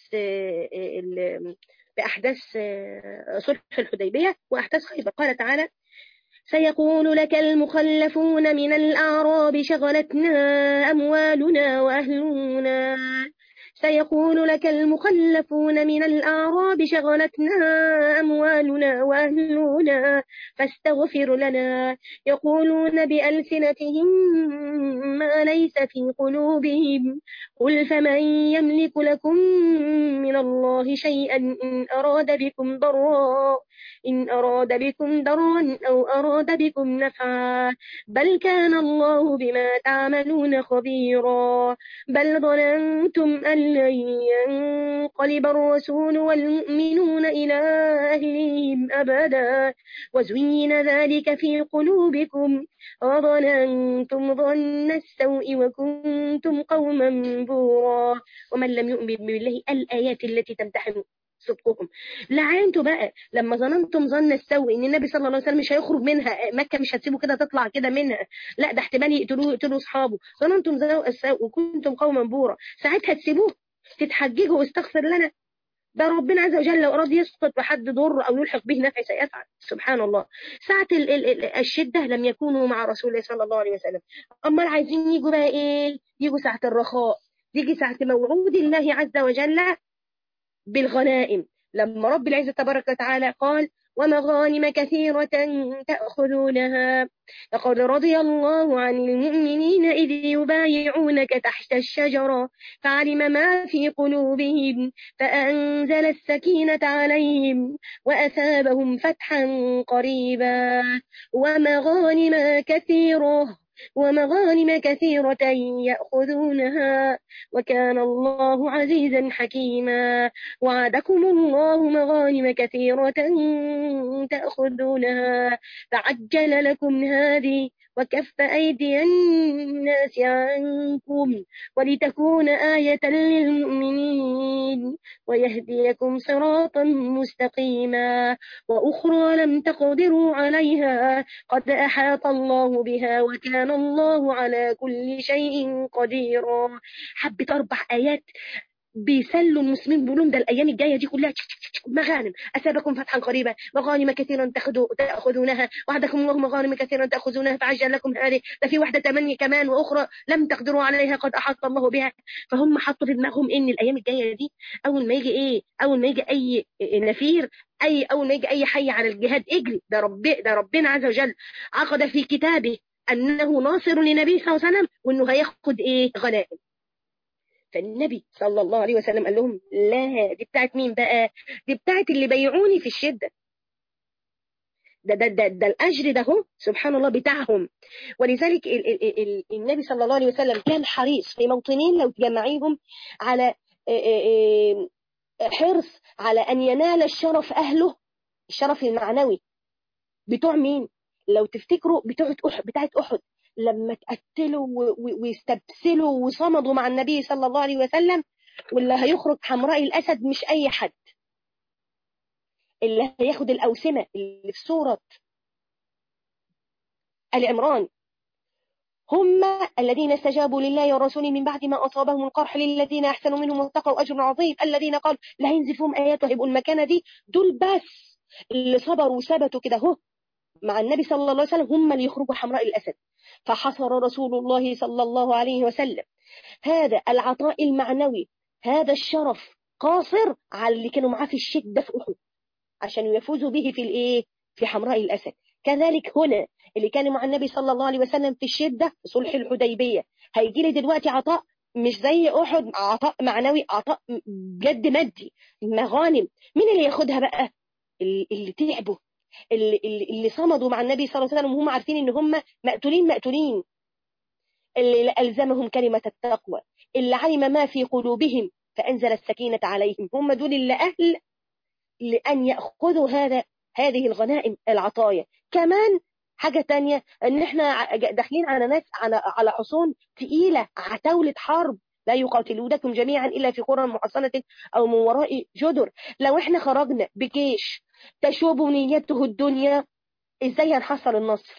بأحداث صلح الحديبية وأحداث خيبر قال تعالى سيقول لك المخلفون من الأعراب شغلتنا أموالنا وأهلنا سيقول لك المخلفون من الأعراب شغلتنا أموالنا وأهلنا فاستغفر لنا يقولون بألسنتهم ما ليس في قلوبهم قل فمن يملك لكم من الله شيئا إن أراد بكم ضرا إن أراد بكم ضرا أو أراد بكم نفعا بل كان الله بما تعملون خبيرا بل ظننتم أن لن ينقلب الرسول والمؤمنون إلى أهلهم أبدا وزين ذلك في قلوبكم وظننتم ظن السوء وكنتم قوما بورا ومن لم يؤمن بالله الآيات التي تمتحن صدقكم لعنتوا بقى لما ظننتم ظن السوء ان النبي صلى الله عليه وسلم مش هيخرج منها مكه مش هتسيبه كده تطلع كده منها لا ده احتمال يقتلوه يقتلوا اصحابه ظننتم ظن السوء وكنتم قوما بورا ساعتها تسيبوه تتحججوا واستغفر لنا ده ربنا عز وجل لو أراد يسقط بحد ضر أو يلحق به نفع سيفعل سبحان الله ساعة ال ال الشدة لم يكونوا مع رسول الله صلى الله عليه وسلم أما عايزين يجوا بقى إيه يجوا ساعة الرخاء يجي ساعة موعود الله عز وجل بالغنائم لما رب العزة تبارك وتعالى قال ومغانم كثيرة تأخذونها لقد رضي الله عن المؤمنين إذ يبايعونك تحت الشجرة فعلم ما في قلوبهم فأنزل السكينة عليهم وأثابهم فتحا قريبا ومغانم كثيرة ومغانم كثيرة يأخذونها وكان الله عزيزا حكيما وعدكم الله مغانم كثيرة تأخذونها فعجل لكم هذه وكف أيدي الناس عنكم ولتكون آية للمؤمنين ويهديكم صراطا مستقيما وأخرى لم تقدروا عليها قد أحاط الله بها وكان الله على كل شيء قديرا حبة أربع آيات بيسلوا المسلمين بيقولوا ده الايام الجايه دي كلها مغانم اسابكم فتحا قريبا مغانم كثيرا تاخذونها وعدكم الله مغانم كثيرا تاخذونها فعجل لكم هذه ده في واحده ثمانيه كمان واخرى لم تقدروا عليها قد احاط الله بها فهم حطوا في دماغهم ان الايام الجايه دي اول ما يجي ايه اول ما يجي اي نفير اي اول ما يجي اي حي على الجهاد اجري ده رب ده ربنا عز وجل عقد في كتابه انه ناصر لنبيه صلى الله عليه وسلم وانه هياخد ايه غنائم فالنبي صلى الله عليه وسلم قال لهم لا دي بتاعت مين بقى دي بتاعت اللي بيعوني في الشدة ده ده ده, ده الأجر ده هو سبحان الله بتاعهم ولذلك ال ال ال النبي صلى الله عليه وسلم كان حريص في موطنين لو تجمعيهم على حرص على أن ينال الشرف أهله الشرف المعنوي بتوع مين لو تفتكروا بتوعت أحد بتاعت أحد لما تقتلوا ويستبسلوا وصمدوا مع النبي صلى الله عليه وسلم واللي هيخرج حمراء الأسد مش أي حد اللي هياخد الأوسمة اللي في سورة آل عمران هم الذين استجابوا لله ورسوله من بعد ما أصابهم القرح للذين أحسنوا منهم واتقوا أجر عظيم الذين قالوا لا ينزفهم آيات وهيبقوا المكانة دي دول بس اللي صبروا وثبتوا كده اهو مع النبي صلى الله عليه وسلم هم اللي يخرجوا حمراء الأسد فحصر رسول الله صلى الله عليه وسلم هذا العطاء المعنوي هذا الشرف قاصر على اللي كانوا معاه في الشدة في أحد عشان يفوزوا به في الإيه في حمراء الأسد كذلك هنا اللي كانوا مع النبي صلى الله عليه وسلم في الشدة في صلح الحديبية هيجي لي دلوقتي عطاء مش زي أحد عطاء معنوي عطاء جد مادي مغانم مين اللي ياخدها بقى اللي تعبوا اللي, اللي صمدوا مع النبي صلى الله عليه وسلم وهم عارفين ان هم مقتولين مقتولين اللي ألزمهم كلمة التقوى اللي علم ما في قلوبهم فأنزل السكينة عليهم هم دول اللي أهل لأن يأخذوا هذا هذه الغنائم العطايا كمان حاجة تانية ان احنا داخلين على ناس على على حصون تقيلة عتاولة حرب لا يقاتلونكم جميعا إلا في قرى محصنة أو من وراء جدر لو احنا خرجنا بجيش تشوب نيته الدنيا ازاي هنحصل النصر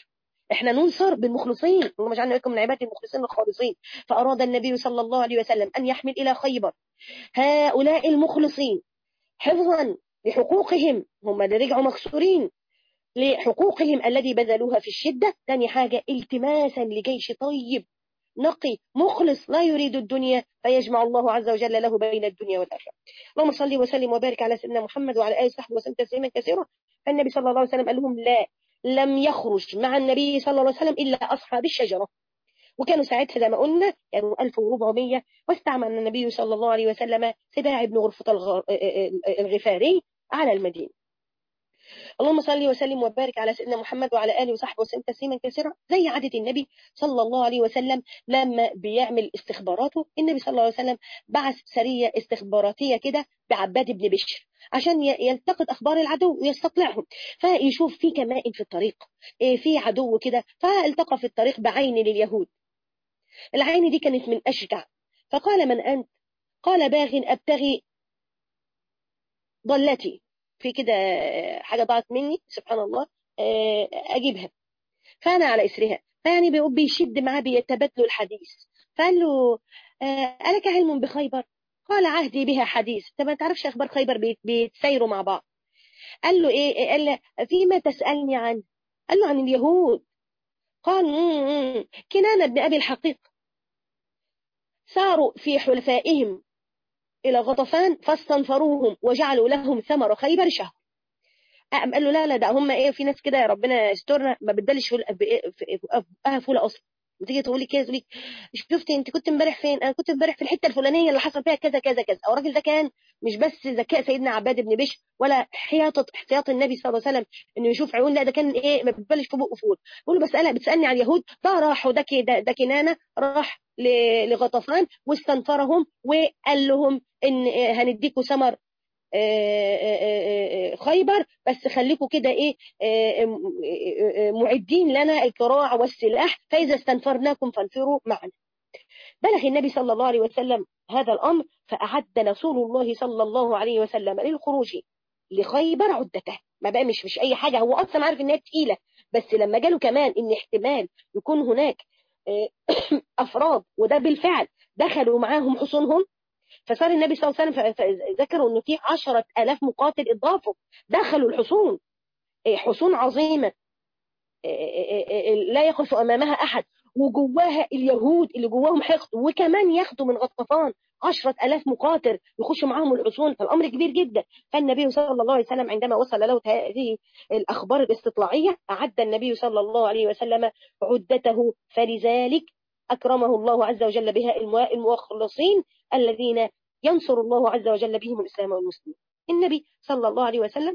احنا ننصر بالمخلصين اللهم اجعلنا منكم من عباد المخلصين الخالصين فاراد النبي صلى الله عليه وسلم ان يحمل الى خيبر هؤلاء المخلصين حفظا لحقوقهم هم اللي رجعوا مكسورين لحقوقهم الذي بذلوها في الشدة ثاني حاجة التماسا لجيش طيب نقي مخلص لا يريد الدنيا فيجمع الله عز وجل له بين الدنيا والآخرة اللهم صل وسلم وبارك على سيدنا محمد وعلى آله وصحبه وسلم تسليما كثيرا فالنبي صلى الله عليه وسلم قال لهم لا لم يخرج مع النبي صلى الله عليه وسلم إلا أصحاب الشجرة وكانوا ساعتها زي ما قلنا كانوا 1400 واستعمل النبي صلى الله عليه وسلم سباع بن غرفة الغفاري على المدينة اللهم صل وسلم وبارك على سيدنا محمد وعلى اله وصحبه وسلم تسليما كثيرا زي عاده النبي صلى الله عليه وسلم لما بيعمل استخباراته النبي صلى الله عليه وسلم بعث سريه استخباراتيه كده بعباد بن بشر عشان يلتقط اخبار العدو ويستطلعهم فيشوف في كمائن في الطريق في عدو كده فالتقى في الطريق بعين لليهود العين دي كانت من اشجع فقال من انت قال باغ ابتغي ضلتي في كده حاجة ضاعت مني سبحان الله أجيبها فأنا على إسرها فيعني بيقول بيشد معاه بيتبادلوا الحديث فقال له ألك علم بخيبر قال عهدي بها حديث طب ما تعرفش أخبار خيبر بيتسايروا مع بعض قال له إيه قال له فيما تسألني عنه قال له عن اليهود قال كنانة بن أبي الحقيق ساروا في حلفائهم إلى غطفان فاستنفروهم وجعلوا لهم ثمر خيبر شهر قام قال له لا لا ده هم ايه في ناس كده يا ربنا يسترنا ما بدلش فول فول اصلا وتيجي تقولي كده تقولي شفتي انت كنت امبارح فين انا كنت امبارح في الحته الفلانيه اللي حصل فيها كذا كذا كذا او الراجل ده كان مش بس ذكاء سيدنا عباد بن بشر ولا حياطه احتياط النبي صلى الله عليه وسلم انه يشوف عيون لا ده كان ايه ما بتبلش في بقه فول بقول له بسالها بتسالني على اليهود ده راحوا ده ده, ده كنانه راح لغطفان واستنفرهم وقال لهم ان هنديكوا ثمر خيبر بس خليكوا كده ايه معدين لنا الكراع والسلاح فاذا استنفرناكم فانفروا معنا بلغ النبي صلى الله عليه وسلم هذا الامر فاعد رسول الله صلى الله عليه وسلم للخروج لخيبر عدته ما بقى مش مش اي حاجه هو اصلا عارف انها تقيله بس لما جاله كمان ان احتمال يكون هناك افراد وده بالفعل دخلوا معاهم حصونهم فصار النبي صلى الله عليه وسلم ذكروا انه في عشرة الاف مقاتل اضافوا دخلوا الحصون حصون عظيمة لا يقف امامها احد وجواها اليهود اللي جواهم حقد وكمان ياخدوا من غطفان عشرة ألاف مقاتل يخشوا معاهم الحصون فالأمر كبير جدا فالنبي صلى الله عليه وسلم عندما وصل له هذه الأخبار الاستطلاعية أعد النبي صلى الله عليه وسلم عدته فلذلك أكرمه الله عز وجل بها المخلصين الذين ينصر الله عز وجل بهم الإسلام والمسلمين النبي صلى الله عليه وسلم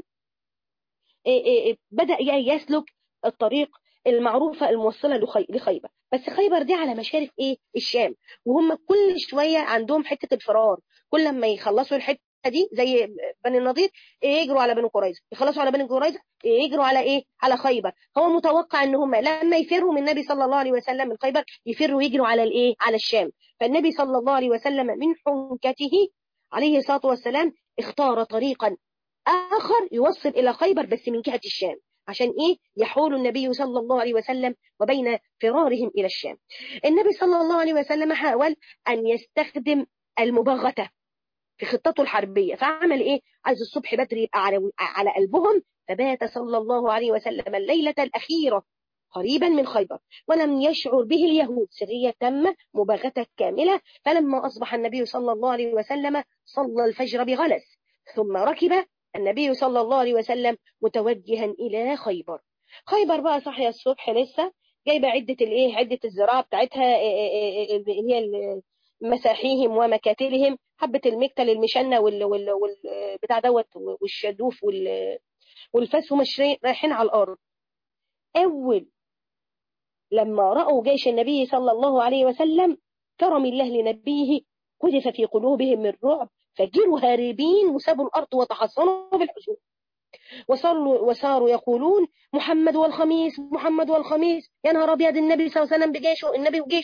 بدأ يسلك الطريق المعروفة الموصلة لخيبر بس خيبر دي على مشارف ايه الشام وهم كل شوية عندهم حتة الفرار كل ما يخلصوا الحتة دي زي بني النضير يجروا على بني قريظه يخلصوا على بني قريظه يجروا على ايه على خيبر هو متوقع ان هم لما يفروا من النبي صلى الله عليه وسلم من خيبر يفروا يجروا على الايه على الشام فالنبي صلى الله عليه وسلم من حنكته عليه الصلاه والسلام اختار طريقا اخر يوصل الى خيبر بس من جهه الشام عشان ايه يحول النبي صلى الله عليه وسلم وبين فرارهم الى الشام النبي صلى الله عليه وسلم حاول ان يستخدم المباغته في خطته الحربية فعمل ايه عايز الصبح بدري يبقى على, على قلبهم فبات صلى الله عليه وسلم الليلة الأخيرة قريبا من خيبر ولم يشعر به اليهود سرية تامة مباغتة كاملة فلما أصبح النبي صلى الله عليه وسلم صلى الفجر بغلس ثم ركب النبي صلى الله عليه وسلم متوجها إلى خيبر خيبر بقى صحي الصبح لسه جايبة عدة الايه عدة الزراعة بتاعتها اللي هي مساحيهم ومكاتلهم حبة المكتل المشنة وال, وال... وال... بتاع دوت والشدوف وال... والفاس هم رايحين على الأرض أول لما رأوا جيش النبي صلى الله عليه وسلم كرم الله لنبيه قذف في قلوبهم من رعب فجروا هاربين وسابوا الأرض وتحصنوا بالحزن وصاروا, وصاروا يقولون محمد والخميس محمد والخميس يا نهار أبيض النبي صلى الله عليه وسلم بجيشه النبي وجيشه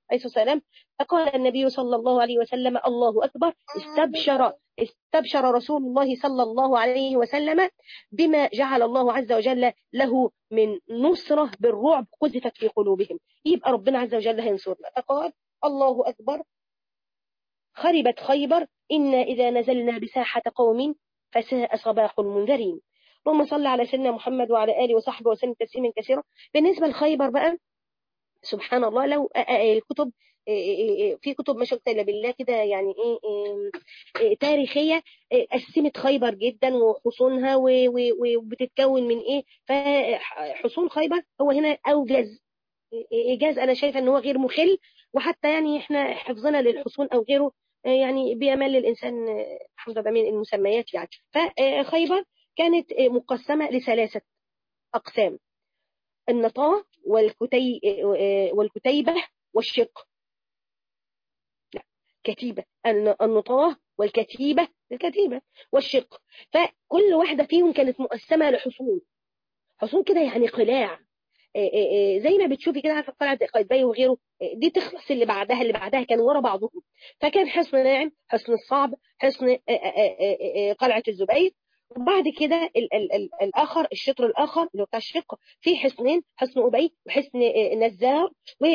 عليه السلام فقال النبي صلى الله عليه وسلم الله أكبر استبشر استبشر رسول الله صلى الله عليه وسلم بما جعل الله عز وجل له من نصرة بالرعب قذفت في قلوبهم يبقى ربنا عز وجل هينصرنا فقال الله أكبر خربت خيبر إنا إذا نزلنا بساحة قوم فساء صباح المنذرين اللهم صل على سيدنا محمد وعلى آله وصحبه وسلم تسليما كثيرا بالنسبة لخيبر بقى سبحان الله لو الكتب في كتب ما شئت الا بالله كده يعني ايه تاريخيه قسمت خيبر جدا وحصونها وبتتكون من ايه فحصون خيبر هو هنا اوجز ايجاز انا شايفه ان هو غير مخل وحتى يعني احنا حفظنا للحصون او غيره يعني بيمل الانسان الحمد لله من المسميات يعني فخيبر كانت مقسمه لثلاثه اقسام النطاه والكتي والكتيبه والشق لا كتيبه النطاه والكتيبه الكتيبه والشق فكل واحده فيهم كانت مقسمه لحصون حصون كده يعني قلاع زي ما بتشوفي كده عارفه قلعه قايتباي وغيره دي تخلص اللي بعدها اللي بعدها كانوا ورا بعضهم فكان حصن ناعم حصن الصعب حصن قلعه الزبير وبعد كده ال ال ال الاخر الشطر الاخر اللي هو بتاع الشق في حصنين حصن ابي وحصن نزار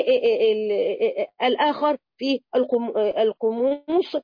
والاخر في القموص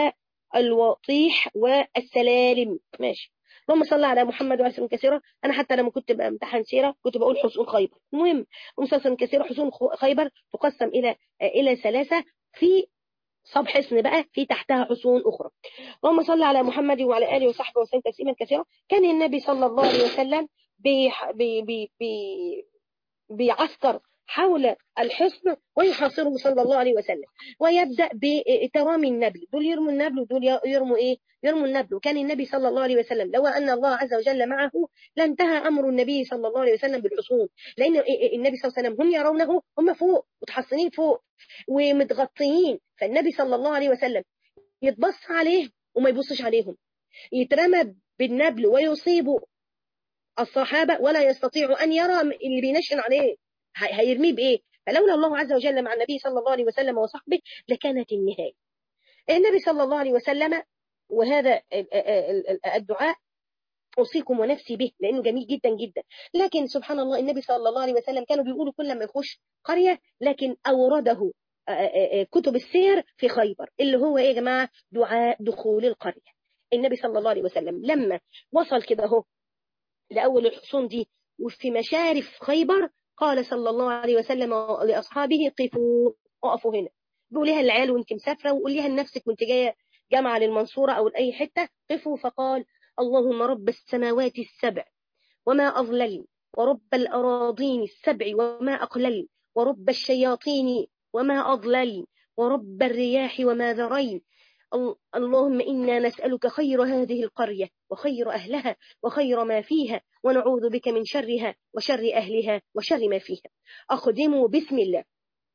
والوطيح والسلالم ماشي اللهم صل على محمد وعلى وسلم كثيرا انا حتى لما كنت بامتحن سيره كنت بقول حصون خيبر المهم اللهم صل وسلم كثيرا حصون خيبر تقسم الى الى ثلاثه في صب حصن بقى في تحتها حصون اخرى اللهم صل على محمد وعلى اله وصحبه وسلم تسليما كثيرا كان النبي صلى الله عليه وسلم بي بي بي بي بيعسكر حول الحصن ويحاصره صلى الله عليه وسلم ويبدا بترامي النبل دول يرموا النبل ودول يرموا ايه يرموا النبل وكان النبي صلى الله عليه وسلم لو ان الله عز وجل معه لانتهى امر النبي صلى الله عليه وسلم بالحصون لان النبي صلى الله عليه وسلم هم يرونه هم فوق متحصنين فوق ومتغطيين فالنبي صلى الله عليه وسلم يتبص عليه وما يبصش عليهم يترمى بالنبل ويصيب الصحابة ولا يستطيع أن يرى اللي بينشن عليه هيرميه بإيه فلولا الله عز وجل مع النبي صلى الله عليه وسلم وصحبه لكانت النهاية النبي صلى الله عليه وسلم وهذا الدعاء أوصيكم ونفسي به لأنه جميل جدا جدا لكن سبحان الله النبي صلى الله عليه وسلم كانوا بيقولوا كل ما يخش قرية لكن أورده كتب السير في خيبر اللي هو إيه يا جماعة دعاء دخول القرية النبي صلى الله عليه وسلم لما وصل كده اهو لأول الحصون دي وفي مشارف خيبر قال صلى الله عليه وسلم لأصحابه قفوا اقفوا هنا بيقوليها العيال وانت مسافرة وقوليها لنفسك وانت جاية جامعة للمنصورة أو لأي حتة قفوا فقال اللهم رب السماوات السبع وما أضلل ورب الأراضين السبع وما أقلل ورب الشياطين وما أضلل ورب الرياح وما ذرين اللهم إنا نسألك خير هذه القرية وخير أهلها وخير ما فيها ونعوذ بك من شرها وشر أهلها وشر ما فيها أخدموا بسم الله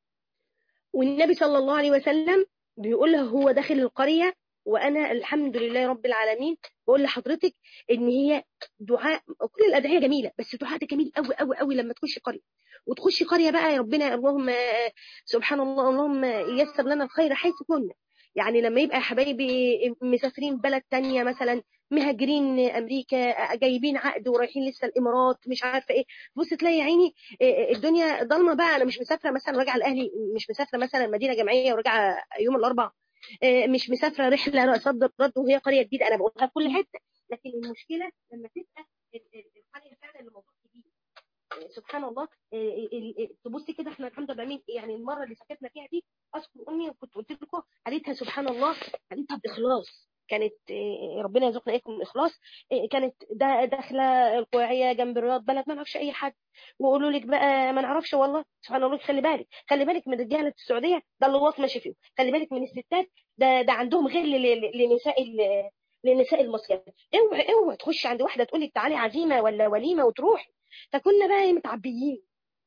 والنبي صلى الله عليه وسلم بيقول له هو داخل القرية وأنا الحمد لله رب العالمين بقول لحضرتك إن هي دعاء كل الأدعية جميلة بس دعاء ده جميل قوي قوي قوي لما تخش قرية وتخش قرية بقى يا ربنا اللهم سبحان الله اللهم يسر لنا الخير حيث كنا يعني لما يبقى حبايبي مسافرين بلد تانية مثلا مهاجرين امريكا جايبين عقد ورايحين لسه الامارات مش عارفه ايه بص تلاقي يا عيني الدنيا ضلمه بقى انا مش مسافره مثلا راجعه الاهلي مش مسافره مثلا مدينه جامعيه وراجعه يوم الاربعاء مش مسافره رحله صد رد وهي قريه جديده انا بقولها في كل حته لكن المشكله لما تبقى القريه فعلا اللي موجود جديد سبحان الله تبصي كده احنا الحمد لله يعني المره اللي سافرنا فيها دي اذكر امي وكنت قلت لكم قالتها سبحان الله قالتها باخلاص كانت ربنا يرزقنا اياكم الاخلاص كانت داخله القويعيه جنب الرياض بلد ما نعرفش اي حد ويقولوا لك بقى ما نعرفش والله سبحان الله خلي بالك خلي بالك من رجاله السعوديه ده اللي واصل ماشي فيهم خلي بالك من الستات ده ده عندهم غل لنساء لنساء المصريات اوعي اوعي تخش عند واحده تقول لك تعالي عزيمه ولا وليمه وتروحي فكنا بقى متعبيين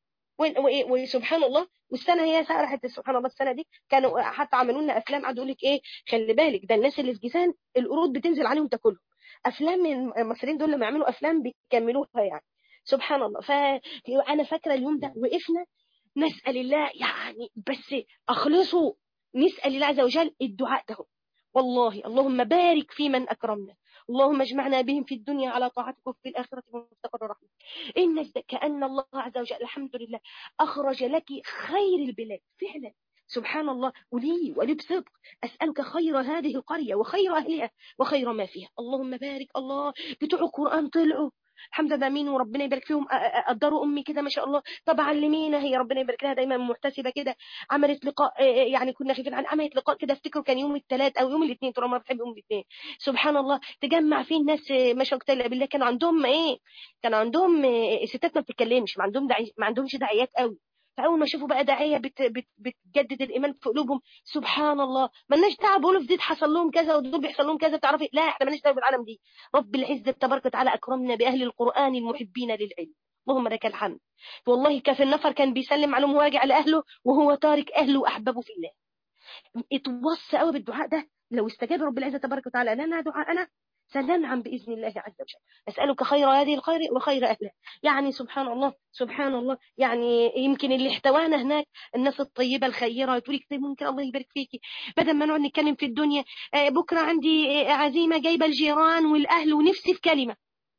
وسبحان الله والسنه هي راحت سبحان الله السنه دي كانوا حتى عملوا لنا افلام قعدوا يقول لك ايه خلي بالك ده الناس اللي في جيزان القرود بتنزل عليهم تاكلهم افلام المصريين دول لما يعملوا افلام بيكملوها يعني سبحان الله فانا فاكره اليوم ده وقفنا نسأل الله يعني بس أخلصوا نسأل الله عز وجل الدعاء ده والله اللهم بارك في من أكرمنا اللهم اجمعنا بهم في الدنيا على طاعتك وفي الآخرة مستقر رحمة إن كأن الله عز وجل الحمد لله أخرج لك خير البلاد فعلا سبحان الله ولي ولي بصدق أسألك خير هذه القرية وخير أهلها وخير ما فيها اللهم بارك الله بتوع القرآن طلعوا الحمد لله مين وربنا يبارك فيهم قدروا امي كده ما شاء الله طبعا لمينا هي ربنا يبارك لها دايما محتسبه كده عملت لقاء يعني كنا خايفين عن عملت لقاء كده افتكروا كان يوم الثلاث او يوم الاثنين طول ما بتحب يوم الاثنين سبحان الله تجمع فيه الناس ما شاء الله بالله كانوا عندهم ايه كان عندهم ستات ما بتتكلمش ما عندهم دعي ما عندهمش دعايات قوي فاول ما شافوا بقى داعيه بت بت بتجدد الايمان في قلوبهم سبحان الله مالناش دعوه بيقولوا في دي حصل لهم كذا ودول بيحصل لهم كذا بتعرفي لا احنا مالناش دعوه بالعالم دي رب العزه تبارك وتعالى اكرمنا باهل القران المحبين للعلم اللهم لك الحمد والله كان النفر كان بيسلم عليهم وراجع لاهله وهو تارك اهله واحبابه في الله اتوصى قوي بالدعاء ده لو استجاب رب العزه تبارك وتعالى لنا دعاءنا سننعم بإذن الله عز وجل أسألك خير هذه الخير وخير أهلها يعني سبحان الله سبحان الله يعني يمكن اللي احتوانا هناك الناس الطيبة الخيرة تقولي كتير ممكن الله يبارك فيكي بدل ما نقعد نتكلم في الدنيا بكرة عندي عزيمة جايبة الجيران والأهل ونفسي في كلمة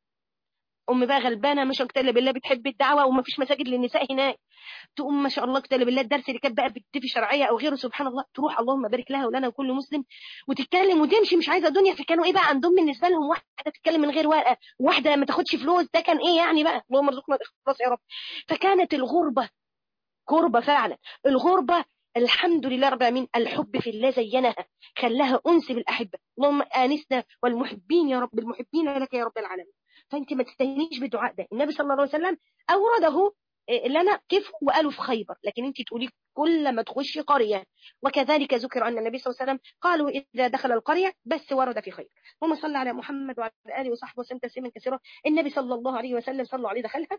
أم بقى غلبانة مش الا بالله بتحب الدعوة وما فيش مساجد للنساء هناك تقوم ما شاء الله كتاب بالله الدرس اللي كانت بقى بتدفي شرعية أو غيره سبحان الله تروح اللهم بارك لها ولنا وكل مسلم وتتكلم وتمشي مش عايزة دنيا فكانوا إيه بقى عندهم بالنسبة لهم واحدة تتكلم من غير ورقة واحدة ما تاخدش فلوس ده كان إيه يعني بقى اللهم ارزقنا الإخلاص يا رب فكانت الغربة غربة فعلا الغربة الحمد لله رب العالمين الحب في الله زينها خلاها أنس بالأحبة اللهم آنسنا والمحبين يا رب المحبين لك يا رب العالمين فانت ما تستهينيش بالدعاء ده النبي صلى الله عليه وسلم اورده لنا كيف وقالوا في خيبر لكن انت تقولي كل ما تخشي قريه وكذلك ذكر ان النبي صلى الله عليه وسلم قالوا اذا دخل القريه بس ورد في خير اللهم صل على محمد وعلى اله وصحبه وسلم تسليما كثيرا النبي صلى الله عليه وسلم صلوا عليه دخلها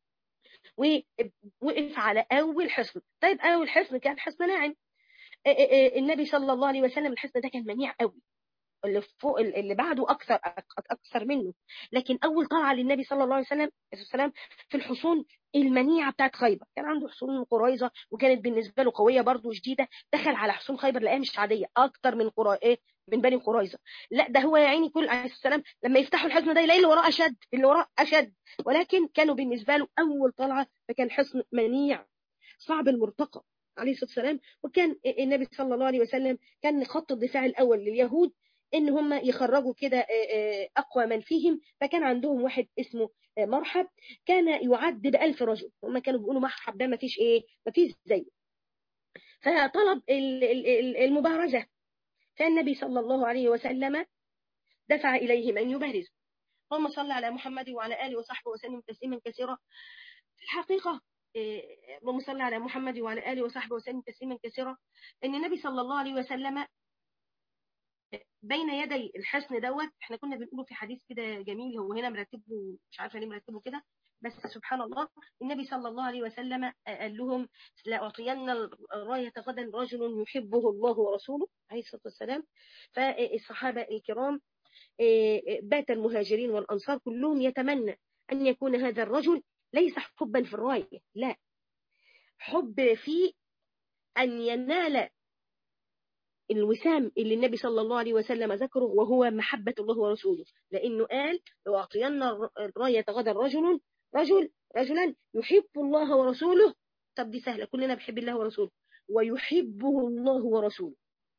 ووقف على اول حصن طيب اول حصن كان حصن ناعم النبي صلى الله عليه وسلم الحصن ده كان منيع قوي اللي فوق اللي بعده اكثر اكثر منه لكن اول طلعه للنبي صلى الله عليه وسلم السلام في الحصون المنيعه بتاعت خيبر كان عنده حصون قريظه وكانت بالنسبه له قويه برضه شديده دخل على حصون خيبر لقاها مش عاديه اكتر من قرى ايه من بني قريظه لا ده هو يا عيني كل عليه السلام لما يفتحوا الحصن ده يلاقي اللي وراه اشد اللي وراه اشد ولكن كانوا بالنسبه له اول طلعه فكان حصن منيع صعب المرتقى عليه الصلاه والسلام وكان النبي صلى الله عليه وسلم كان خط الدفاع الاول لليهود ان هم يخرجوا كده اقوى من فيهم فكان عندهم واحد اسمه مرحب كان يعد بألف رجل هم كانوا بيقولوا مرحب ده ما فيش ايه ما فيش زيه فطلب المبارزة فالنبي صلى الله عليه وسلم دفع إليه من يبارز اللهم صل على محمد وعلى آله وصحبه وسلم تسليما كثيرا في الحقيقة اللهم صل على محمد وعلى آله وصحبه وسلم تسليما كثيرا ان النبي صلى الله عليه وسلم بين يدي الحصن دوت احنا كنا بنقوله في حديث كده جميل هو هنا مرتبه مش عارفه ليه مرتبه كده بس سبحان الله النبي صلى الله عليه وسلم قال لهم لأعطين الراية غدا رجل يحبه الله ورسوله عليه الصلاة والسلام فالصحابة الكرام بات المهاجرين والأنصار كلهم يتمنى أن يكون هذا الرجل ليس حبا في الراية لا حب في أن ينال الوسام اللي النبي صلى الله عليه وسلم ذكره وهو محبة الله ورسوله لأنه قال لو أعطينا الراية غدا رجل رجل رجلا يحب الله ورسوله طب دي سهلة كلنا بحب الله ورسوله ويحبه الله ورسوله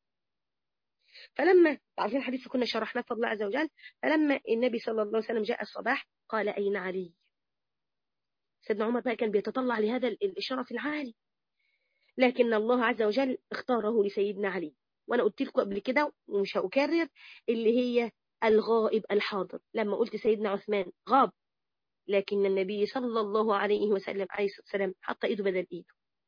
فلما عارفين الحديث كنا شرحناه فضل الله عز وجل فلما النبي صلى الله عليه وسلم جاء الصباح قال أين علي سيدنا عمر بقى كان بيتطلع لهذا الشرف العالي لكن الله عز وجل اختاره لسيدنا علي وانا قلت لكم قبل كده ومش هأكرر اللي هي الغائب الحاضر لما قلت سيدنا عثمان غاب لكن النبي صلى الله عليه وسلم عليه الصلاة والسلام حط ايده بدل ايده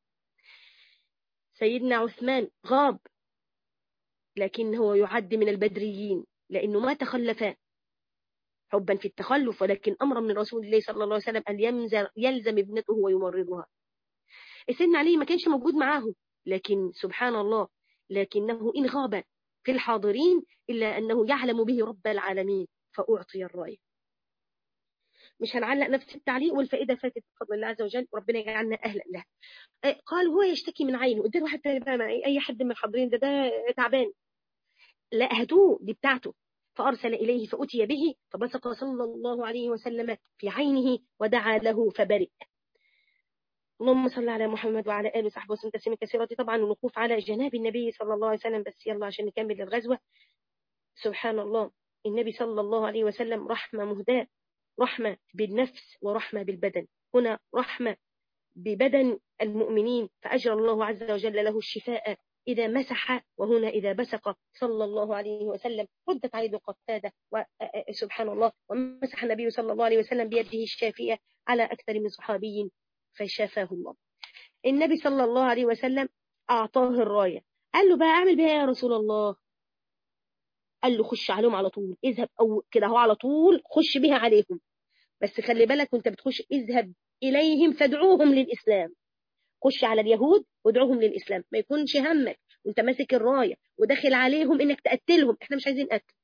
سيدنا عثمان غاب لكن هو يعد من البدريين لأنه ما تخلف حبا في التخلف ولكن أمر من رسول الله صلى الله عليه وسلم أن يلزم ابنته ويمرضها سيدنا علي ما كانش موجود معاهم لكن سبحان الله لكنه إن غاب في الحاضرين إلا أنه يعلم به رب العالمين فأعطي الراية مش هنعلق نفس التعليق والفائده فاتت بفضل الله عز وجل وربنا يجعلنا اهلا لها قال هو يشتكي من عينه اديله واحد تاني بقى اي حد من الحاضرين ده ده تعبان لا هاتوه دي بتاعته فأرسل إليه فأتي به فبصق صلى الله عليه وسلم في عينه ودعا له فبرئ اللهم صل على محمد وعلى آله وصحبه وسلم تسليما كثيرا طبعا الوقوف على جناب النبي صلى الله عليه وسلم بس يلا عشان نكمل الغزوة سبحان الله النبي صلى الله عليه وسلم رحمة مهداة رحمة بالنفس ورحمة بالبدن هنا رحمة ببدن المؤمنين فأجرى الله عز وجل له الشفاء إذا مسح وهنا إذا بسق صلى الله عليه وسلم ردت عليه قتادة سبحان الله ومسح النبي صلى الله عليه وسلم بيده الشافية على أكثر من صحابي فشافاه الله النبي صلى الله عليه وسلم أعطاه الراية قال له بقى أعمل بها يا رسول الله قال له خش عليهم على طول اذهب أو كده هو على طول خش بها عليهم بس خلي بالك وانت بتخش اذهب إليهم فادعوهم للإسلام خش على اليهود وادعوهم للإسلام ما يكونش همك وانت ماسك الراية وداخل عليهم انك تقتلهم احنا مش عايزين قتل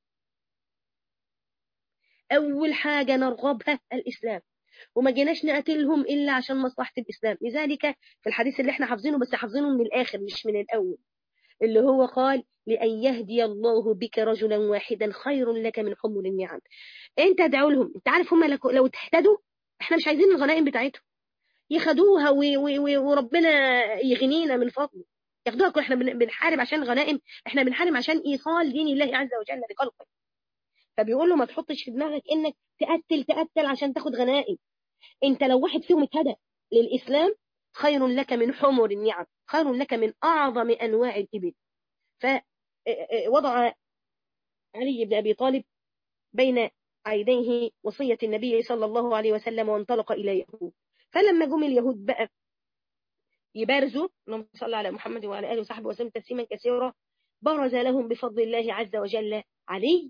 أول حاجة نرغبها الإسلام وما جيناش نقتلهم إلا عشان مصلحة الإسلام لذلك في الحديث اللي احنا حافظينه بس حافظينه من الآخر مش من الأول اللي هو قال لأن يهدي الله بك رجلا واحدا خير لك من حمر النعم انت ادعوا لهم انت عارف هم لو تهتدوا احنا مش عايزين الغنائم بتاعتهم ياخدوها وربنا يغنينا من فضله ياخدوها كل احنا بنحارب عشان الغنائم احنا بنحارب عشان ايصال دين الله عز وجل لخلقه فبيقول له ما تحطش في دماغك انك تقتل تقتل عشان تاخد غنائم انت لو واحد فيهم اتهدى للاسلام خير لك من حمر النعم خير لك من اعظم انواع الابل فوضع علي بن ابي طالب بين عينيه وصيه النبي صلى الله عليه وسلم وانطلق الى يهود فلما جم اليهود بقى يبارزوا اللهم صل على محمد وعلى اله وصحبه وسلم تسليما كثيرا برز لهم بفضل الله عز وجل علي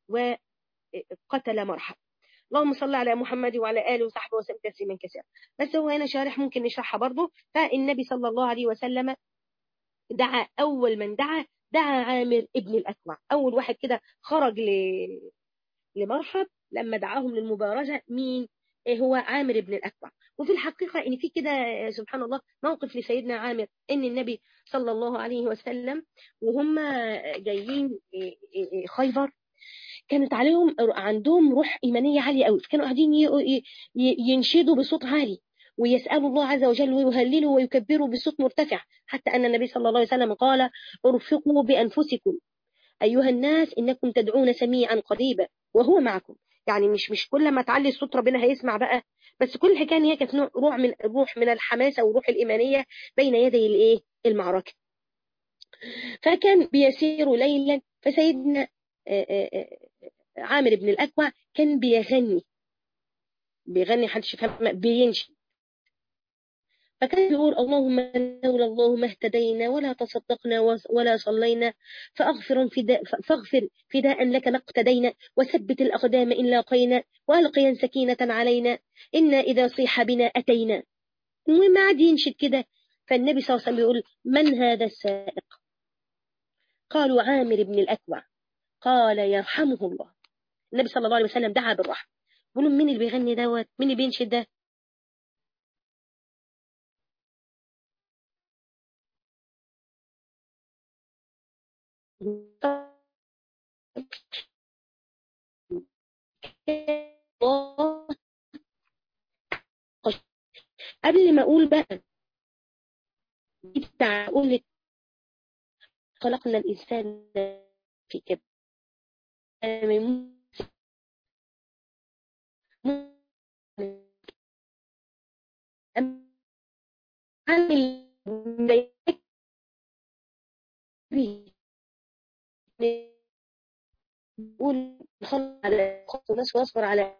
وقتل مرحب اللهم صل على محمد وعلى اله وصحبه وسلم تسليما كثيرا بس هو هنا شارح ممكن نشرحها برضه فالنبي صلى الله عليه وسلم دعا اول من دعا دعا عامر ابن الاكوع اول واحد كده خرج ل... لمرحب لما دعاهم للمبارزه مين هو عامر بن الأكوع وفي الحقيقة إن في كده سبحان الله موقف لسيدنا عامر إن النبي صلى الله عليه وسلم وهم جايين خيبر كانت عليهم عندهم روح إيمانية عالية قوي كانوا قاعدين ينشدوا بصوت عالي ويسألوا الله عز وجل ويهللوا ويكبروا بصوت مرتفع حتى أن النبي صلى الله عليه وسلم قال ارفقوا بأنفسكم أيها الناس إنكم تدعون سميعا قريبا وهو معكم يعني مش مش كل ما تعلي الصوت ربنا هيسمع بقى بس كل الحكايه ان هي كانت روح من روح من الحماسه والروح الايمانيه بين يدي الايه المعركه فكان بيسير ليلا فسيدنا عامر بن الاكوع كان بيغني بيغني حدش يفهم بينشد فكان بيقول اللهم لولا الله ما اهتدينا ولا تصدقنا ولا صلينا فاغفر فداء فاغفر فداء لك ما اقتدينا وثبت الاقدام ان لاقينا والقيا سكينه علينا انا اذا صيح بنا اتينا المهم قعد ينشد كده فالنبي صلى الله عليه وسلم يقول من هذا السائق قالوا عامر بن الاكوع قال يرحمه الله النبي صلى الله عليه وسلم دعا بالرحمه بيقولوا مين اللي بيغني دوت مين اللي بينشد ده قبل ما اقول بقى بتاع اقول لك خلقنا الانسان في كبد نقول نخلص على خط الناس واصبر على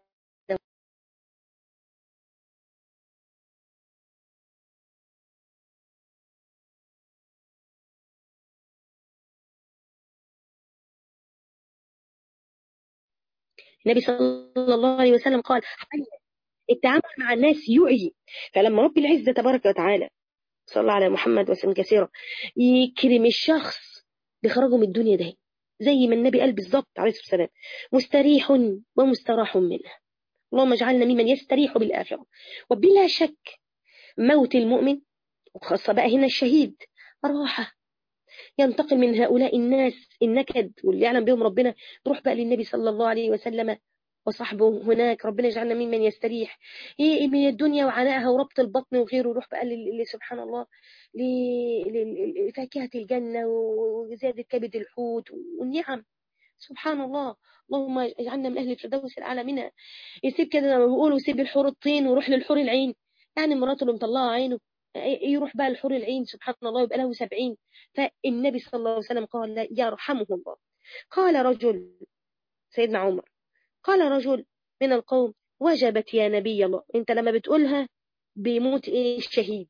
النبي صلى الله عليه وسلم قال التعامل مع الناس يعي فلما رب العزة تبارك وتعالى صلى على محمد وسلم كثيرا يكرم الشخص بخرجه من الدنيا ده زي ما النبي قال بالظبط عليه الصلاة والسلام مستريح ومستراح منه اللهم اجعلنا ممن يستريح بالآخرة وبلا شك موت المؤمن وخاصة بقى هنا الشهيد راحة ينتقل من هؤلاء الناس النكد واللي يعلم بهم ربنا تروح بقى للنبي صلى الله عليه وسلم وصحبه هناك ربنا يجعلنا ممن يستريح ايه من الدنيا وعنائها وربط البطن وغيره يروح بقى اللي سبحان الله لفاكهة الجنة وزيادة كبد الحوت والنعم سبحان الله اللهم اجعلنا من أهل الفردوس الأعلى منها يسيب كده لما بيقولوا يسيب الحور الطين ويروح للحور العين يعني مراته اللي مطلعه عينه يروح بقى الحور العين سبحان الله يبقى له سبعين فالنبي صلى الله عليه وسلم قال يرحمه الله قال رجل سيدنا عمر قال رجل من القوم وجبت يا نبي الله انت لما بتقولها بيموت ايه الشهيد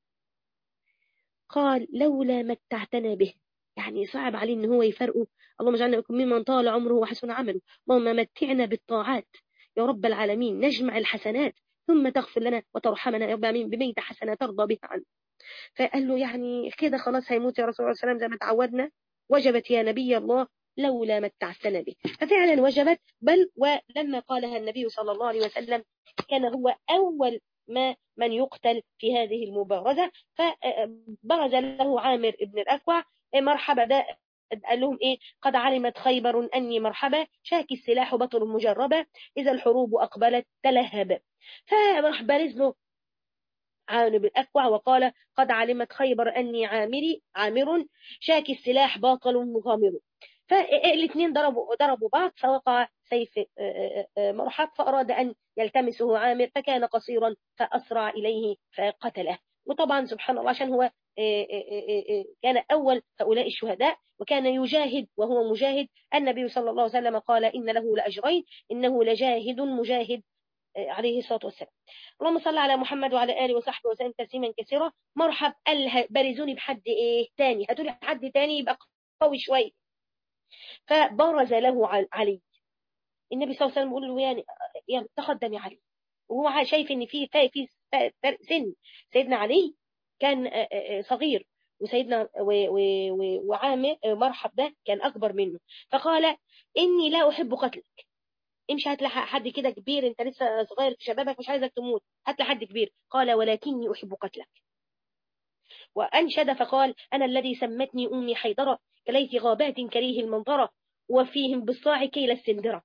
قال لولا متعتنا به يعني صعب عليه ان هو يفرقه اللهم اجعلنا منكم ممن طال عمره وحسن عمله اللهم متعنا بالطاعات يا رب العالمين نجمع الحسنات ثم تغفر لنا وترحمنا يا رب العالمين بميت حسنة ترضى بها عنه فقال له يعني كده خلاص هيموت يا رسول الله صلى الله عليه وسلم زي ما تعودنا وجبت يا نبي الله لولا متعتنا به ففعلا وجبت بل ولما قالها النبي صلى الله عليه وسلم كان هو أول ما من يقتل في هذه المبارزة فبرز له عامر ابن الأكوع مرحبا ده قال لهم ايه قد علمت خيبر اني مرحبا شاكي السلاح بطل مجربة اذا الحروب اقبلت تلهب فراح بارز له عامر بن الأكوع وقال قد علمت خيبر أني عامري عامر شاكي السلاح باطل مغامر فالاثنين ضربوا ضربوا بعض فوقع سيف مرحب فأراد أن يلتمسه عامر فكان قصيرا فأسرع إليه فقتله وطبعا سبحان الله عشان هو كان أول هؤلاء الشهداء وكان يجاهد وهو مجاهد النبي صلى الله عليه وسلم قال إن له لأجرين إنه لجاهد مجاهد عليه الصلاة والسلام اللهم صل على محمد وعلى آله وصحبه وسلم تسليما كثيرا مرحب قال بارزوني بحد إيه تاني هاتولي حد تاني يبقى قوي شوية فبرز له علي النبي صلى الله عليه وسلم يقول له يعني يعني تقدم يا علي وهو شايف ان في في فرق سن سيدنا علي كان صغير وسيدنا وعامر مرحب ده كان اكبر منه فقال اني لا احب قتلك امشي هات حد كده كبير انت لسه صغير في شبابك مش عايزك تموت هات حد كبير قال ولكني احب قتلك وانشد فقال انا الذي سمتني امي حيدره كليت غابات كريه المنظره وفيهم بالصاع كيل السندره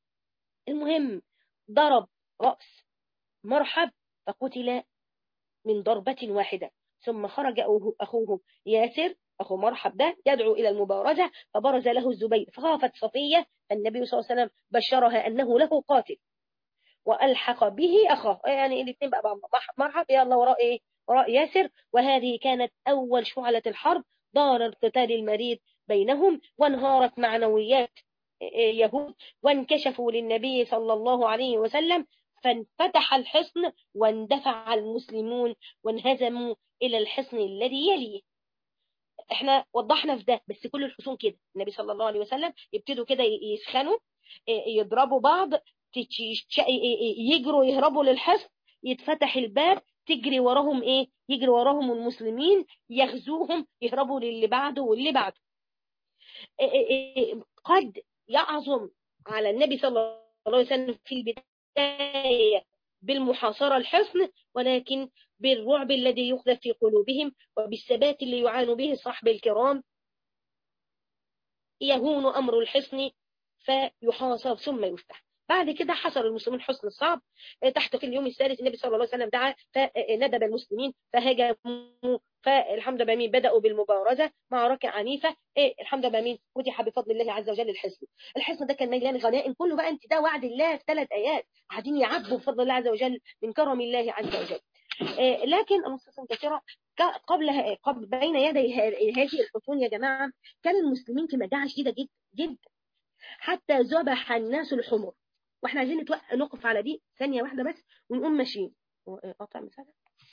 المهم ضرب راس مرحب فقتل من ضربة واحدة ثم خرج أخوه ياسر أخو مرحب ده يدعو إلى المبارزة فبرز له الزبير فخافت صفية فالنبي صلى الله عليه وسلم بشرها أنه له قاتل وألحق به أخاه يعني الاثنين بقى مرحب يلا وراء إيه وراء ياسر وهذه كانت أول شعلة الحرب دار القتال المريض بينهم وانهارت معنويات يهود وانكشفوا للنبي صلى الله عليه وسلم فانفتح الحصن واندفع المسلمون وانهزموا إلى الحصن الذي يليه احنا وضحنا في ده بس كل الحصون كده النبي صلى الله عليه وسلم يبتدوا كده يسخنوا يضربوا بعض يجروا يهربوا للحصن يتفتح الباب تجري وراهم ايه يجري وراهم المسلمين يغزوهم يهربوا للي بعده واللي بعده قد يعظم على النبي صلى الله عليه وسلم في البداية بالمحاصرة الحصن ولكن بالرعب الذي يقذف في قلوبهم وبالثبات اللي يعانوا به صحب الكرام يهون أمر الحصن فيحاصر ثم يفتح بعد كده حصر المسلمين حصن الصعب تحت في اليوم الثالث النبي صلى الله عليه وسلم دعا فندب المسلمين فهاجموا فالحمد لله مين بدأوا بالمبارزة معركة عنيفة إيه الحمد لله مين فتح بفضل الله عز وجل الحصن الحصن ده كان مليان غنائم كله بقى انت ده وعد الله في ثلاث آيات قاعدين يعبوا بفضل الله عز وجل من كرم الله عز وجل إيه لكن النصوص كثيرة قبل قبل بين يدي هذه الحصون يا جماعة كان المسلمين في مجاعة شديدة جدا جدا حتى ذبح الناس الحمر واحنا عايزين نقف على دي ثانية واحدة بس ونقوم ماشيين قطع مسافة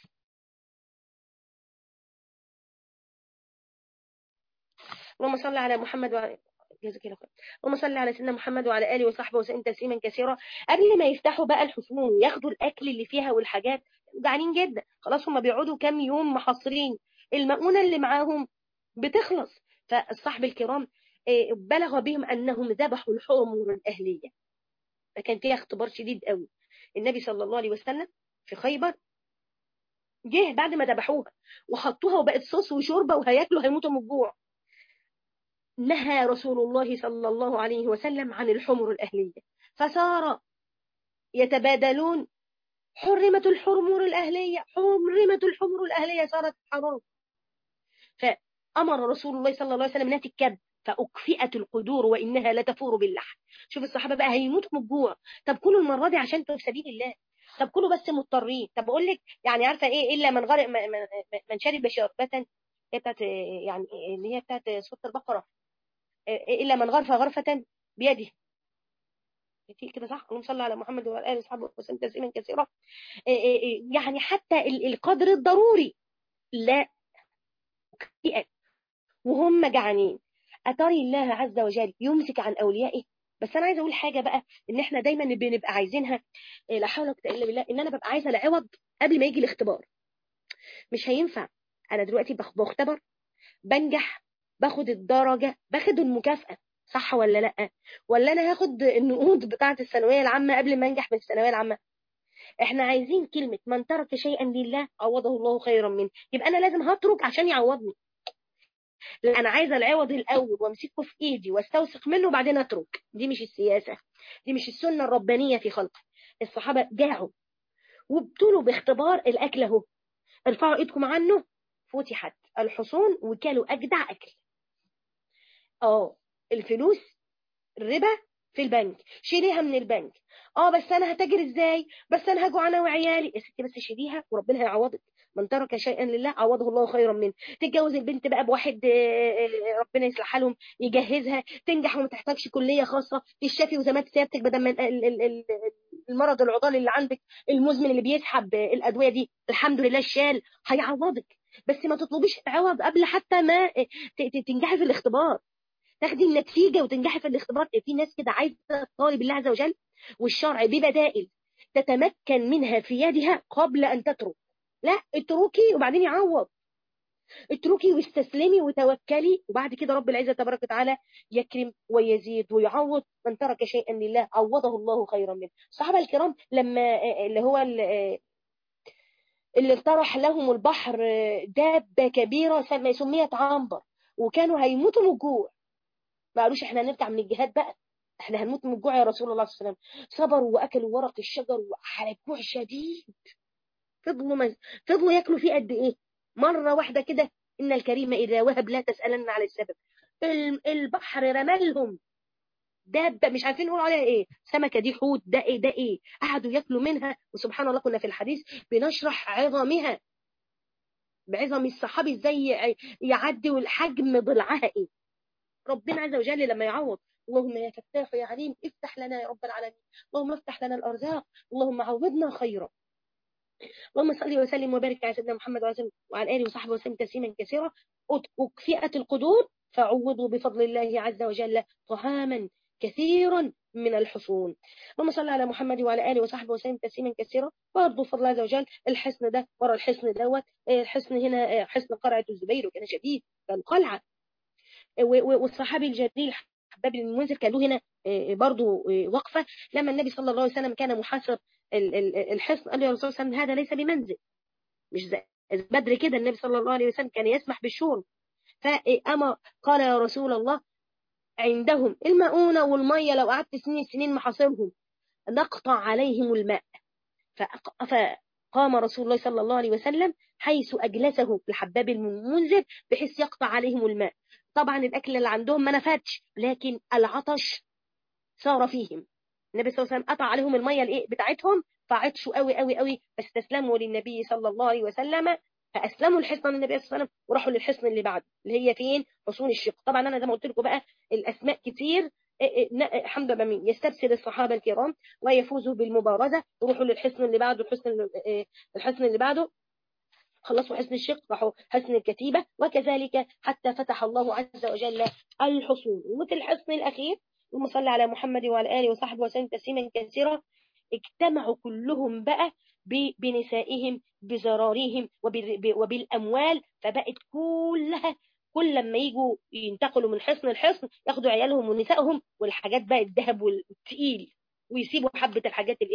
اللهم صل على محمد وعلى جزاك الله خير اللهم صل على سيدنا محمد وعلى اله وصحبه وسلم تسليما كثيرا قبل ما يفتحوا بقى الحصون وياخدوا الاكل اللي فيها والحاجات جعانين جدا خلاص هم بيقعدوا كام يوم محاصرين المؤونه اللي معاهم بتخلص فالصحب الكرام بلغ بهم انهم ذبحوا الحمر الاهليه فكان فيها اختبار شديد قوي النبي صلى الله عليه وسلم في خيبر جه بعد ما ذبحوها وحطوها وبقت صوص وشوربه وهياكلوا هيموتوا من الجوع نهى رسول الله صلى الله عليه وسلم عن الحمر الأهلية فصار يتبادلون حرمت الحمر الأهلية حرمت الحمر الأهلية صارت حرام فأمر رسول الله صلى الله عليه وسلم نات الكب فأكفئت القدور وإنها لتفور باللحم شوف الصحابة بقى هيموتوا من الجوع طب كلوا المرة دي عشان في سبيل الله طب كلوا بس مضطرين طب أقول لك يعني عارفة إيه إلا من غرق من شرب شربة هي بتاعت يعني اللي هي بتاعت سورة البقرة إلا من غرف غرفة بيده كده صح اللهم صل على محمد وعلى اله وصحبه وسلم تسليما كثيرا يعني حتى القدر الضروري لا وهم جعانين اتري الله عز وجل يمسك عن اوليائه بس انا عايزه اقول حاجه بقى ان احنا دايما بنبقى عايزينها لا حول ولا قوه الا بالله ان انا ببقى عايزه العوض قبل ما يجي الاختبار مش هينفع انا دلوقتي بختبر بنجح باخد الدرجه باخد المكافاه صح ولا لا ولا انا هاخد النقود بتاعه الثانويه العامه قبل ما انجح من الثانويه العامه احنا عايزين كلمه من ترك شيئا لله عوضه الله خيرا منه يبقى انا لازم هترك عشان يعوضني لا انا عايزه العوض الاول وامسكه في ايدي واستوثق منه وبعدين اترك دي مش السياسه دي مش السنه الربانيه في خلقه الصحابه جاعوا وابتلوا باختبار الاكل اهو ارفعوا ايدكم عنه فتحت الحصون وكلوا اجدع اكل اه الفلوس الربا في البنك شيليها من البنك اه بس انا هتاجر ازاي بس انا هجوع انا وعيالي يا ستي بس شيليها وربنا هيعوضك من ترك شيئا لله عوضه الله خيرا منه تتجوز البنت بقى بواحد ربنا يصلح حالهم يجهزها تنجح وما تحتاجش كليه خاصه تشافي وزمات سيادتك بدل ما المرض العضالي اللي عندك المزمن اللي بيسحب الادويه دي الحمد لله الشال هيعوضك بس ما تطلبيش عوض قبل حتى ما تنجحي في الاختبار تاخدي النتيجه وتنجحي في الاختبار في ناس كده عايزه تطالب بالله عز وجل والشرع ببدائل تتمكن منها في يدها قبل ان تترك لا اتركي وبعدين يعوض اتركي واستسلمي وتوكلي وبعد كده رب العزه تبارك وتعالى يكرم ويزيد ويعوض من ترك شيئا لله عوضه الله خيرا منه الصحابه الكرام لما اللي هو اللي اقترح لهم البحر دابه كبيره سميت عنبر وكانوا هيموتوا من الجوع ما قالوش احنا هنرجع من الجهاد بقى احنا هنموت من الجوع يا رسول الله صلى الله عليه وسلم صبروا واكلوا ورق الشجر على جوع شديد فضلوا مز... فضلوا ياكلوا فيه قد ايه مره واحده كده ان الكريم اذا وهب لا تسالن على السبب البحر رملهم دابه مش عارفين نقول عليها ايه سمكه دي حوت ده ايه ده ايه قعدوا ياكلوا منها وسبحان الله كنا في الحديث بنشرح عظمها بعظم الصحابي ازاي يعدي والحجم ضلعها ايه ربنا عز وجل لما يعوض اللهم يا فتاح يا عليم افتح لنا يا رب العالمين اللهم افتح لنا الارزاق اللهم عوضنا خيرا اللهم صل وسلم وبارك على سيدنا محمد وعلى اله وصحبه وسلم تسليما كثيرا اكفئت القدور فعوضوا بفضل الله عز وجل طعاما كثيرا من الحصون اللهم صل على محمد وعلى اله وصحبه وسلم تسليما كثيرا برضه بفضل الله عز وجل الحصن ده ورا الحصن دوت الحصن هنا حصن قرعه الزبير وكان شديد كان قلعه والصحابي الجليل حباب بن المنذر كان له هنا برضه وقفه لما النبي صلى الله عليه وسلم كان محاصر الحصن قال له يا رسول الله هذا ليس بمنزل مش زي بدر كده النبي صلى الله عليه وسلم كان يسمح بالشرب فأما قال يا رسول الله عندهم المؤونة والمية لو قعدت سنين سنين محاصرهم نقطع عليهم الماء فقام رسول الله صلى الله عليه وسلم حيث أجلسه الحباب المنذر بحيث يقطع عليهم الماء طبعا الأكل اللي عندهم ما نفدش لكن العطش صار فيهم النبي صلى الله عليه وسلم قطع عليهم المية الايه بتاعتهم فعطشوا قوي قوي قوي فاستسلموا للنبي صلى الله عليه وسلم فاسلموا الحصن للنبي صلى الله عليه وسلم وراحوا للحصن اللي بعده اللي هي فين حصون الشق طبعا انا زي ما قلت لكم بقى الاسماء كتير حمد بمين يستبسل الصحابه الكرام ويفوزوا بالمبارزه يروحوا للحصن اللي بعده الحصن الحصن اللي بعده خلصوا حصن الشق راحوا حصن الكتيبه وكذلك حتى فتح الله عز وجل الحصون ومثل الحصن الاخير اللهم صل على محمد وعلى اله وصحبه وسلم تسليما كثيرا اجتمعوا كلهم بقى بنسائهم بزرارهم وبالاموال فبقت كلها كل لما يجوا ينتقلوا من حصن لحصن ياخدوا عيالهم ونسائهم والحاجات بقى الذهب والتقيل ويسيبوا حبه الحاجات الايه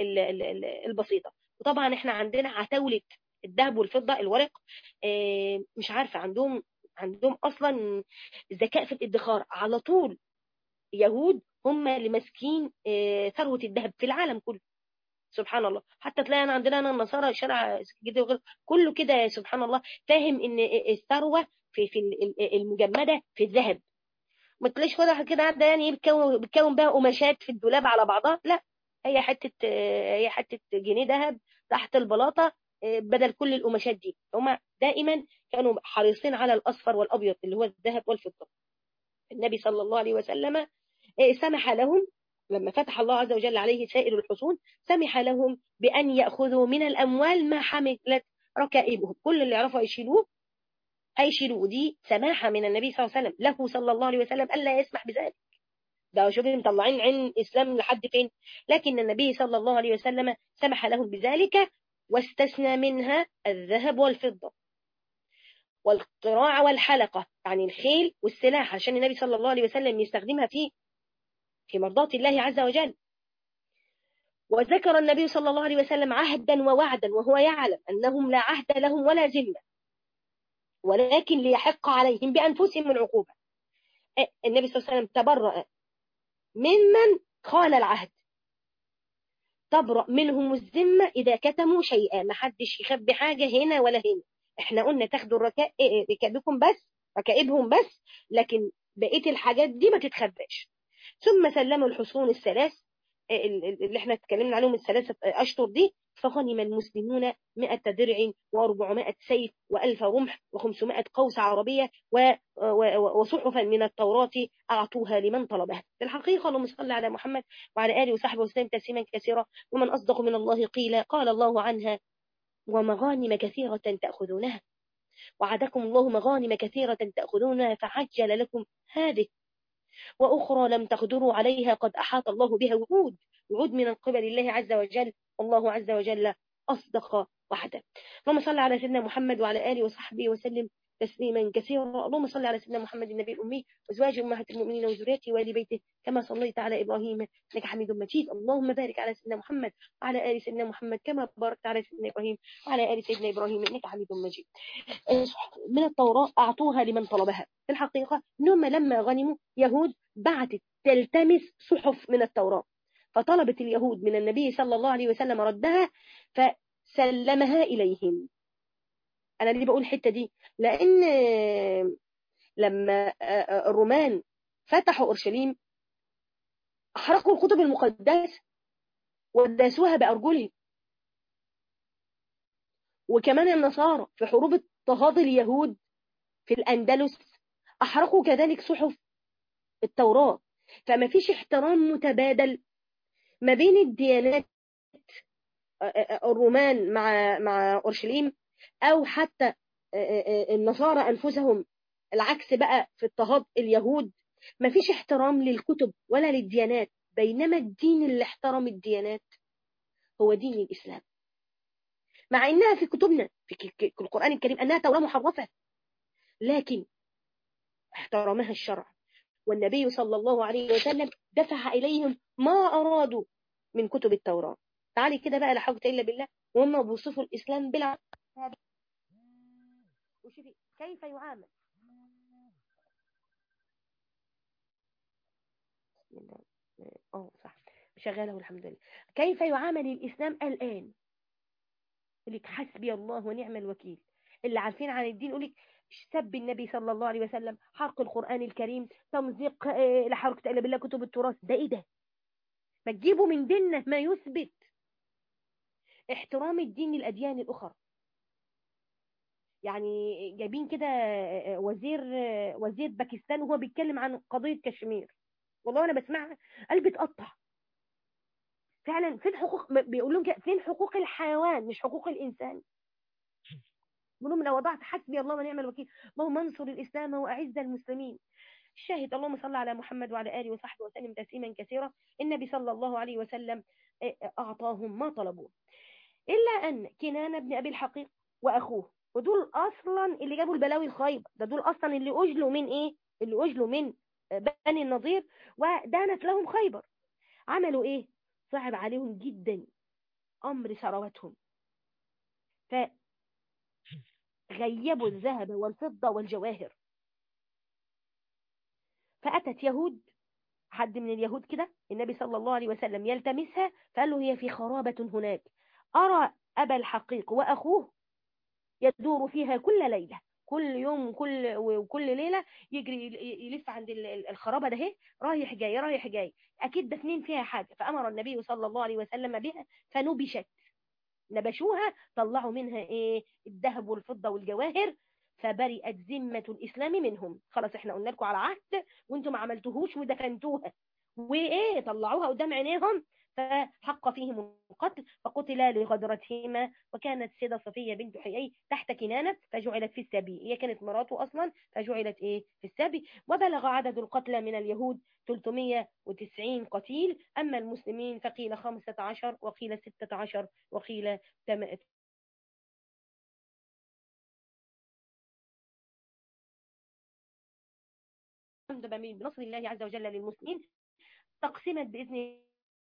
البسيطة وطبعا احنا عندنا عتاولة الذهب والفضة الورق مش عارفة عندهم عندهم اصلا ذكاء في الادخار على طول يهود هم اللي ماسكين ثروة الذهب في العالم كله سبحان الله حتى تلاقي أنا عندنا أنا النصارى شرع جدا وغير كله كده سبحان الله فاهم إن الثروة في في المجمدة في الذهب ما تلاقيش واحد كده عدى يعني بتكون بتكون بقى قماشات في الدولاب على بعضها لا هي حتة هي حتة جنيه ذهب تحت البلاطة بدل كل القماشات دي هما دائما كانوا حريصين على الأصفر والأبيض اللي هو الذهب والفضة النبي صلى الله عليه وسلم سمح لهم لما فتح الله عز وجل عليه سائر الحصون سمح لهم بأن يأخذوا من الأموال ما حملت ركائبهم كل اللي يعرفوا يشيلوه هيشيلوه دي سماحة من النبي صلى الله عليه وسلم له صلى الله عليه وسلم ألا يسمح بذلك ده شوفوا مطلعين عين الإسلام لحد فين لكن النبي صلى الله عليه وسلم سمح لهم بذلك واستثنى منها الذهب والفضة والقراع والحلقة يعني الخيل والسلاح عشان النبي صلى الله عليه وسلم يستخدمها في في مرضاة الله عز وجل وذكر النبي صلى الله عليه وسلم عهدا ووعدا وهو يعلم أنهم لا عهد لهم ولا ذمة ولكن ليحق عليهم بأنفسهم العقوبة النبي صلى الله عليه وسلم تبرأ ممن خان العهد تبرأ منهم الذمة إذا كتموا شيئا ما حدش يخبي حاجة هنا ولا هنا احنا قلنا تاخدوا ركائبكم بس ركائبهم بس لكن بقية الحاجات دي ما تتخباش ثم سلموا الحصون الثلاث اللي احنا اتكلمنا عليهم الثلاثة أشهر دي فغنم المسلمون 100 درع و400 سيف و1000 رمح و500 قوس عربية وصحفا من التوراة أعطوها لمن طلبها في الحقيقة اللهم صل على محمد وعلى آله وصحبه وسلم تسليما كثيرا ومن أصدق من الله قيل قال الله عنها ومغانم كثيرة تأخذونها وعدكم الله مغانم كثيرة تأخذونها فعجل لكم هذه وأخرى لم تقدروا عليها قد أحاط الله بها وعود وعود من قبل الله عز وجل والله عز وجل أصدق وحده اللهم صل على سيدنا محمد وعلى آله وصحبه وسلم تسليما كثيرا اللهم صل على سيدنا محمد النبي الأمي وزواج أمهات المؤمنين وذريته وآل بيته كما صليت على إبراهيم إنك حميد مجيد اللهم بارك على سيدنا محمد وعلى آل سيدنا محمد كما باركت على سيدنا إبراهيم وعلى آل سيدنا إبراهيم إنك حميد مجيد من التوراة أعطوها لمن طلبها في الحقيقة إنهم لما غنموا يهود بعتت تلتمس صحف من التوراة فطلبت اليهود من النبي صلى الله عليه وسلم ردها فسلمها إليهم أنا ليه بقول الحتة دي لأن لما الرومان فتحوا أورشليم أحرقوا الكتب المقدسة وداسوها بأرجلهم وكمان النصارى في حروب اضطهاد اليهود في الأندلس أحرقوا كذلك صحف التوراة فما فيش احترام متبادل ما بين الديانات الرومان مع مع اورشليم او حتى النصارى انفسهم العكس بقى في اضطهاد اليهود ما فيش احترام للكتب ولا للديانات بينما الدين اللي احترم الديانات هو دين الاسلام مع انها في كتبنا في القران الكريم انها توراه محرفه لكن احترمها الشرع والنبي صلى الله عليه وسلم دفع إليهم ما أرادوا من كتب التوراة تعالي كده بقى لا حول إلا بالله وهم بيوصفوا الإسلام بالعدل وشوفي كيف يعامل اه صح شغاله الحمد لله كيف يعامل الإسلام الآن لك حسبي الله ونعم الوكيل اللي عارفين عن الدين يقول سب النبي صلى الله عليه وسلم حرق القرآن الكريم تمزيق إيه لحركة إلا بالله كتب التراث ده إيه ده ما تجيبوا من ديننا ما يثبت احترام الدين للأديان الأخرى يعني جايبين كده وزير وزير باكستان وهو بيتكلم عن قضية كشمير والله أنا بسمعها قلبي اتقطع فعلا فين حقوق بيقول لهم فين حقوق الحيوان مش حقوق الإنسان بيقولوا لو وضعت حسبي الله ونعم الوكيل اللهم انصر الإسلام وأعز المسلمين الشاهد اللهم صل على محمد وعلى آله وصحبه وسلم تسليما كثيرا النبي صلى الله عليه وسلم أعطاهم ما طلبوه إلا أن كنانة بن أبي الحقيق وأخوه ودول أصلا اللي جابوا البلاوي الخايبة ده دول أصلا اللي أجلوا من إيه اللي أجلوا من بني النضير ودانت لهم خيبر عملوا إيه صعب عليهم جدا أمر ثروتهم فغيبوا الذهب والفضة والجواهر فأتت يهود حد من اليهود كده النبي صلى الله عليه وسلم يلتمسها فقال له هي في خرابة هناك أرى أبا الحقيق وأخوه يدور فيها كل ليلة كل يوم كل وكل ليلة يجري يلف عند الخرابة ده اهي رايح جاي رايح جاي أكيد دفنين فيها حاجة فأمر النبي صلى الله عليه وسلم بها فنبشت نبشوها طلعوا منها ايه الذهب والفضة والجواهر فبرئت ذمة الإسلام منهم خلاص احنا قلنا لكم على عهد وانتم ما عملتوهوش ودفنتوها وايه طلعوها قدام عينيهم فحق فيهم القتل فقتلا لغدرتهما وكانت سيدة صفية بنت حيي تحت كنانة فجعلت في السبي هي كانت مراته أصلا فجعلت إيه في السبي وبلغ عدد القتلى من اليهود 390 قتيل أما المسلمين فقيل 15 وقيل 16 وقيل بنصر الله عز وجل للمسلمين تقسمت بإذن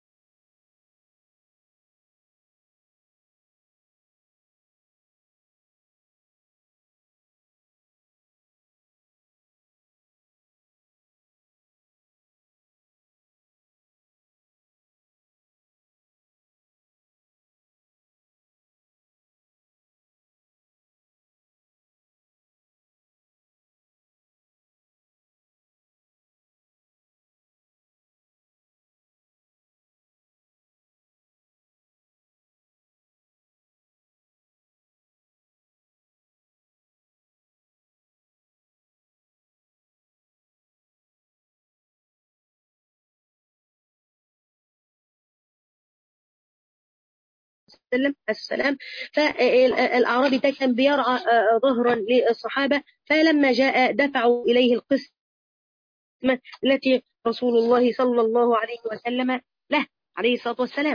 وسلم السلام فالأعرابي ده كان بيرعى ظهرا للصحابة فلما جاء دفعوا إليه القسمة التي رسول الله صلى الله عليه وسلم له عليه الصلاة والسلام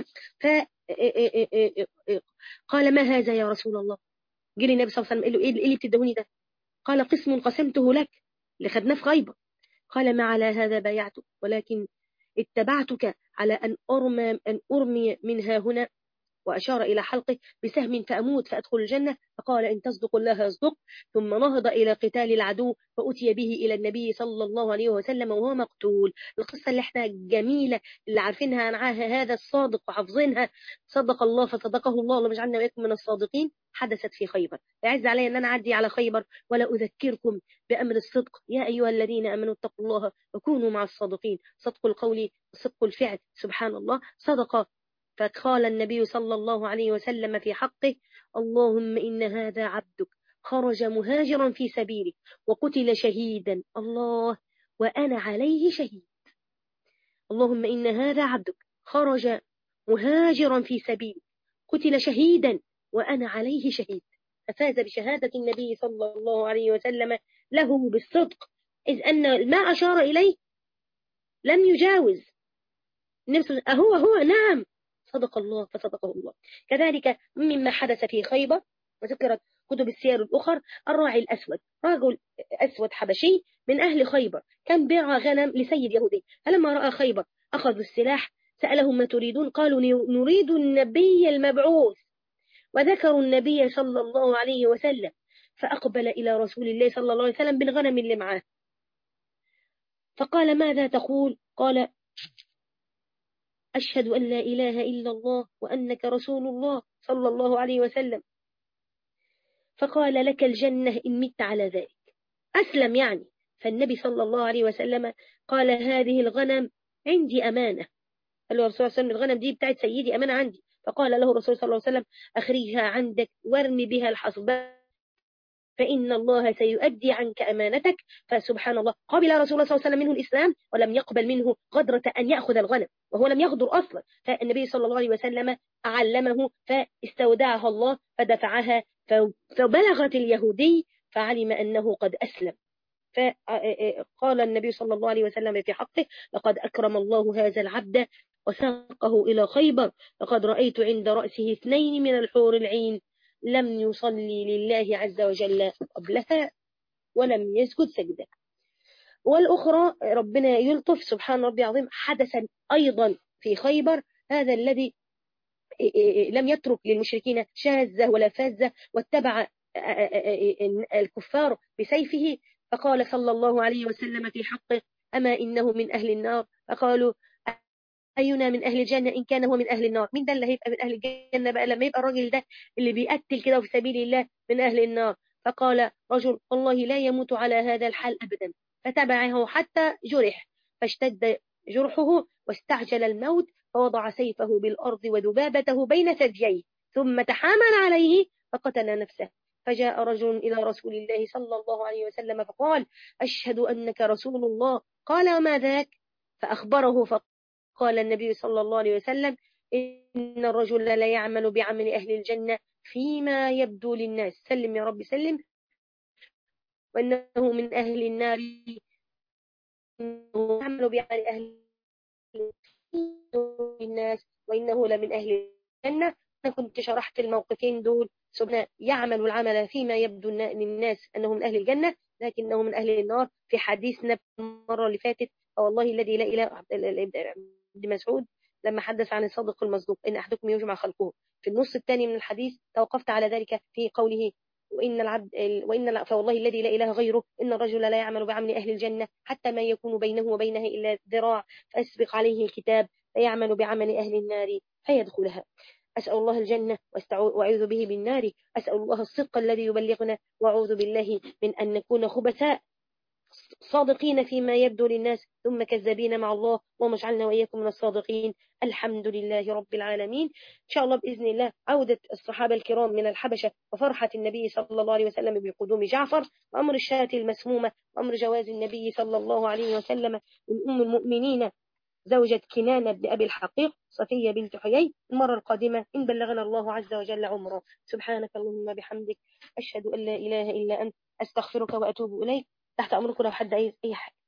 فقال ما هذا يا رسول الله جري النبي صلى الله عليه وسلم قال له ايه اللي بتدوني ده قال قسم قسمته لك اللي خدناه في غيبة قال ما على هذا بايعتك ولكن اتبعتك على أن أرمي, أن أرمي منها هنا وأشار إلى حلقه بسهم فأموت فأدخل الجنة فقال إن تصدق الله يصدق ثم نهض إلى قتال العدو فأتي به إلى النبي صلى الله عليه وسلم وهو مقتول القصة اللي احنا جميلة اللي عارفينها عنها هذا الصادق وحافظينها صدق الله فصدقه الله اللهم اجعلنا وإياكم من الصادقين حدثت في خيبر يعز علي أن أنا أعدي على خيبر ولا أذكركم بأمر الصدق يا أيها الذين أمنوا اتقوا الله وكونوا مع الصادقين صدق القول صدق الفعل سبحان الله صدق فقال النبي صلى الله عليه وسلم في حقه اللهم إن هذا عبدك خرج مهاجرا في سبيلك وقتل شهيدا الله وأنا عليه شهيد اللهم إن هذا عبدك خرج مهاجرا في سبيلك قتل شهيدا وأنا عليه شهيد ففاز بشهادة النبي صلى الله عليه وسلم له بالصدق إذ أن ما أشار إليه لم يجاوز أهو هو نعم صدق الله فصدقه الله كذلك مما حدث في خيبر وذكرت كتب السير الأخر الراعي الأسود رجل أسود حبشي من أهل خيبر كان بيرعى غنم لسيد يهودي فلما رأى خيبر أخذوا السلاح سألهم ما تريدون قالوا نريد النبي المبعوث وذكروا النبي صلى الله عليه وسلم فأقبل إلى رسول الله صلى الله عليه وسلم بالغنم اللي معاه فقال ماذا تقول قال أشهد أن لا إله إلا الله وأنك رسول الله صلى الله عليه وسلم فقال لك الجنة إن مت على ذلك أسلم يعني فالنبي صلى الله عليه وسلم قال هذه الغنم عندي أمانة قال له الرسول صلى الله عليه وسلم الغنم دي بتاعت سيدي أمانة عندي فقال له الرسول صلى الله عليه وسلم أخرجها عندك وارمي بها الحصباء فإن الله سيؤدي عنك أمانتك فسبحان الله قبل رسول الله صلى الله عليه وسلم منه الإسلام ولم يقبل منه غدرة أن يأخذ الغنم وهو لم يغدر أصلا فالنبي صلى الله عليه وسلم علمه فاستودعها الله فدفعها فبلغت اليهودي فعلم أنه قد أسلم فقال النبي صلى الله عليه وسلم في حقه لقد أكرم الله هذا العبد وساقه إلى خيبر لقد رأيت عند رأسه اثنين من الحور العين لم يصلي لله عز وجل قبلها ولم يسجد سجدة والأخرى ربنا يلطف سبحان ربي عظيم حدثا أيضا في خيبر هذا الذي لم يترك للمشركين شاذة ولا فاذة واتبع الكفار بسيفه فقال صلى الله عليه وسلم في حقه أما إنه من أهل النار فقالوا أينا من أهل الجنة إن كان هو من أهل النار مين ده اللي هيبقى من أهل الجنة بقى لما يبقى الراجل ده اللي بيقتل كده في سبيل الله من أهل النار فقال رجل والله لا يموت على هذا الحال أبدا فتبعه حتى جرح فاشتد جرحه واستعجل الموت فوضع سيفه بالأرض وذبابته بين ثدييه ثم تحامل عليه فقتل نفسه فجاء رجل إلى رسول الله صلى الله عليه وسلم فقال أشهد أنك رسول الله قال وما ذاك فأخبره فقال النبي صلى الله عليه وسلم إن الرجل لا يعمل بعمل أهل الجنة فيما يبدو للناس سلم يا رب سلم وأنه من أهل النار يعمل بعمل أهل الناس وإنه لمن أهل الجنة أنا كنت شرحت الموقفين دول سبحانه يعمل العمل فيما يبدو للناس أنه من أهل الجنة لكنه من أهل النار في حديثنا المرة اللي فاتت والله الذي لا إله ابن مسعود لما حدث عن الصادق المصدوق إن أحدكم يجمع خلقه في النص الثاني من الحديث توقفت على ذلك في قوله وإن العبد وإن فوالله الذي لا إله غيره إن الرجل لا يعمل بعمل أهل الجنة حتى ما يكون بينه وبينها إلا ذراع فأسبق عليه الكتاب فيعمل بعمل أهل النار فيدخلها أسأل الله الجنة وأعوذ به بالنار أسأل الله الصدق الذي يبلغنا وأعوذ بالله من أن نكون خبثاء صادقين فيما يبدو للناس ثم كذابين مع الله اللهم اجعلنا وإياكم من الصادقين الحمد لله رب العالمين إن شاء الله بإذن الله عودة الصحابة الكرام من الحبشة وفرحة النبي صلى الله عليه وسلم بقدوم جعفر وأمر الشاة المسمومة وأمر جواز النبي صلى الله عليه وسلم من أم المؤمنين زوجة كنانة بن أبي الحقيق صفية بنت حيي المرة القادمة إن بلغنا الله عز وجل عمره سبحانك اللهم بحمدك أشهد أن لا إله إلا أنت أستغفرك وأتوب إليك تحت أمرك لو حد عايز أي حاجة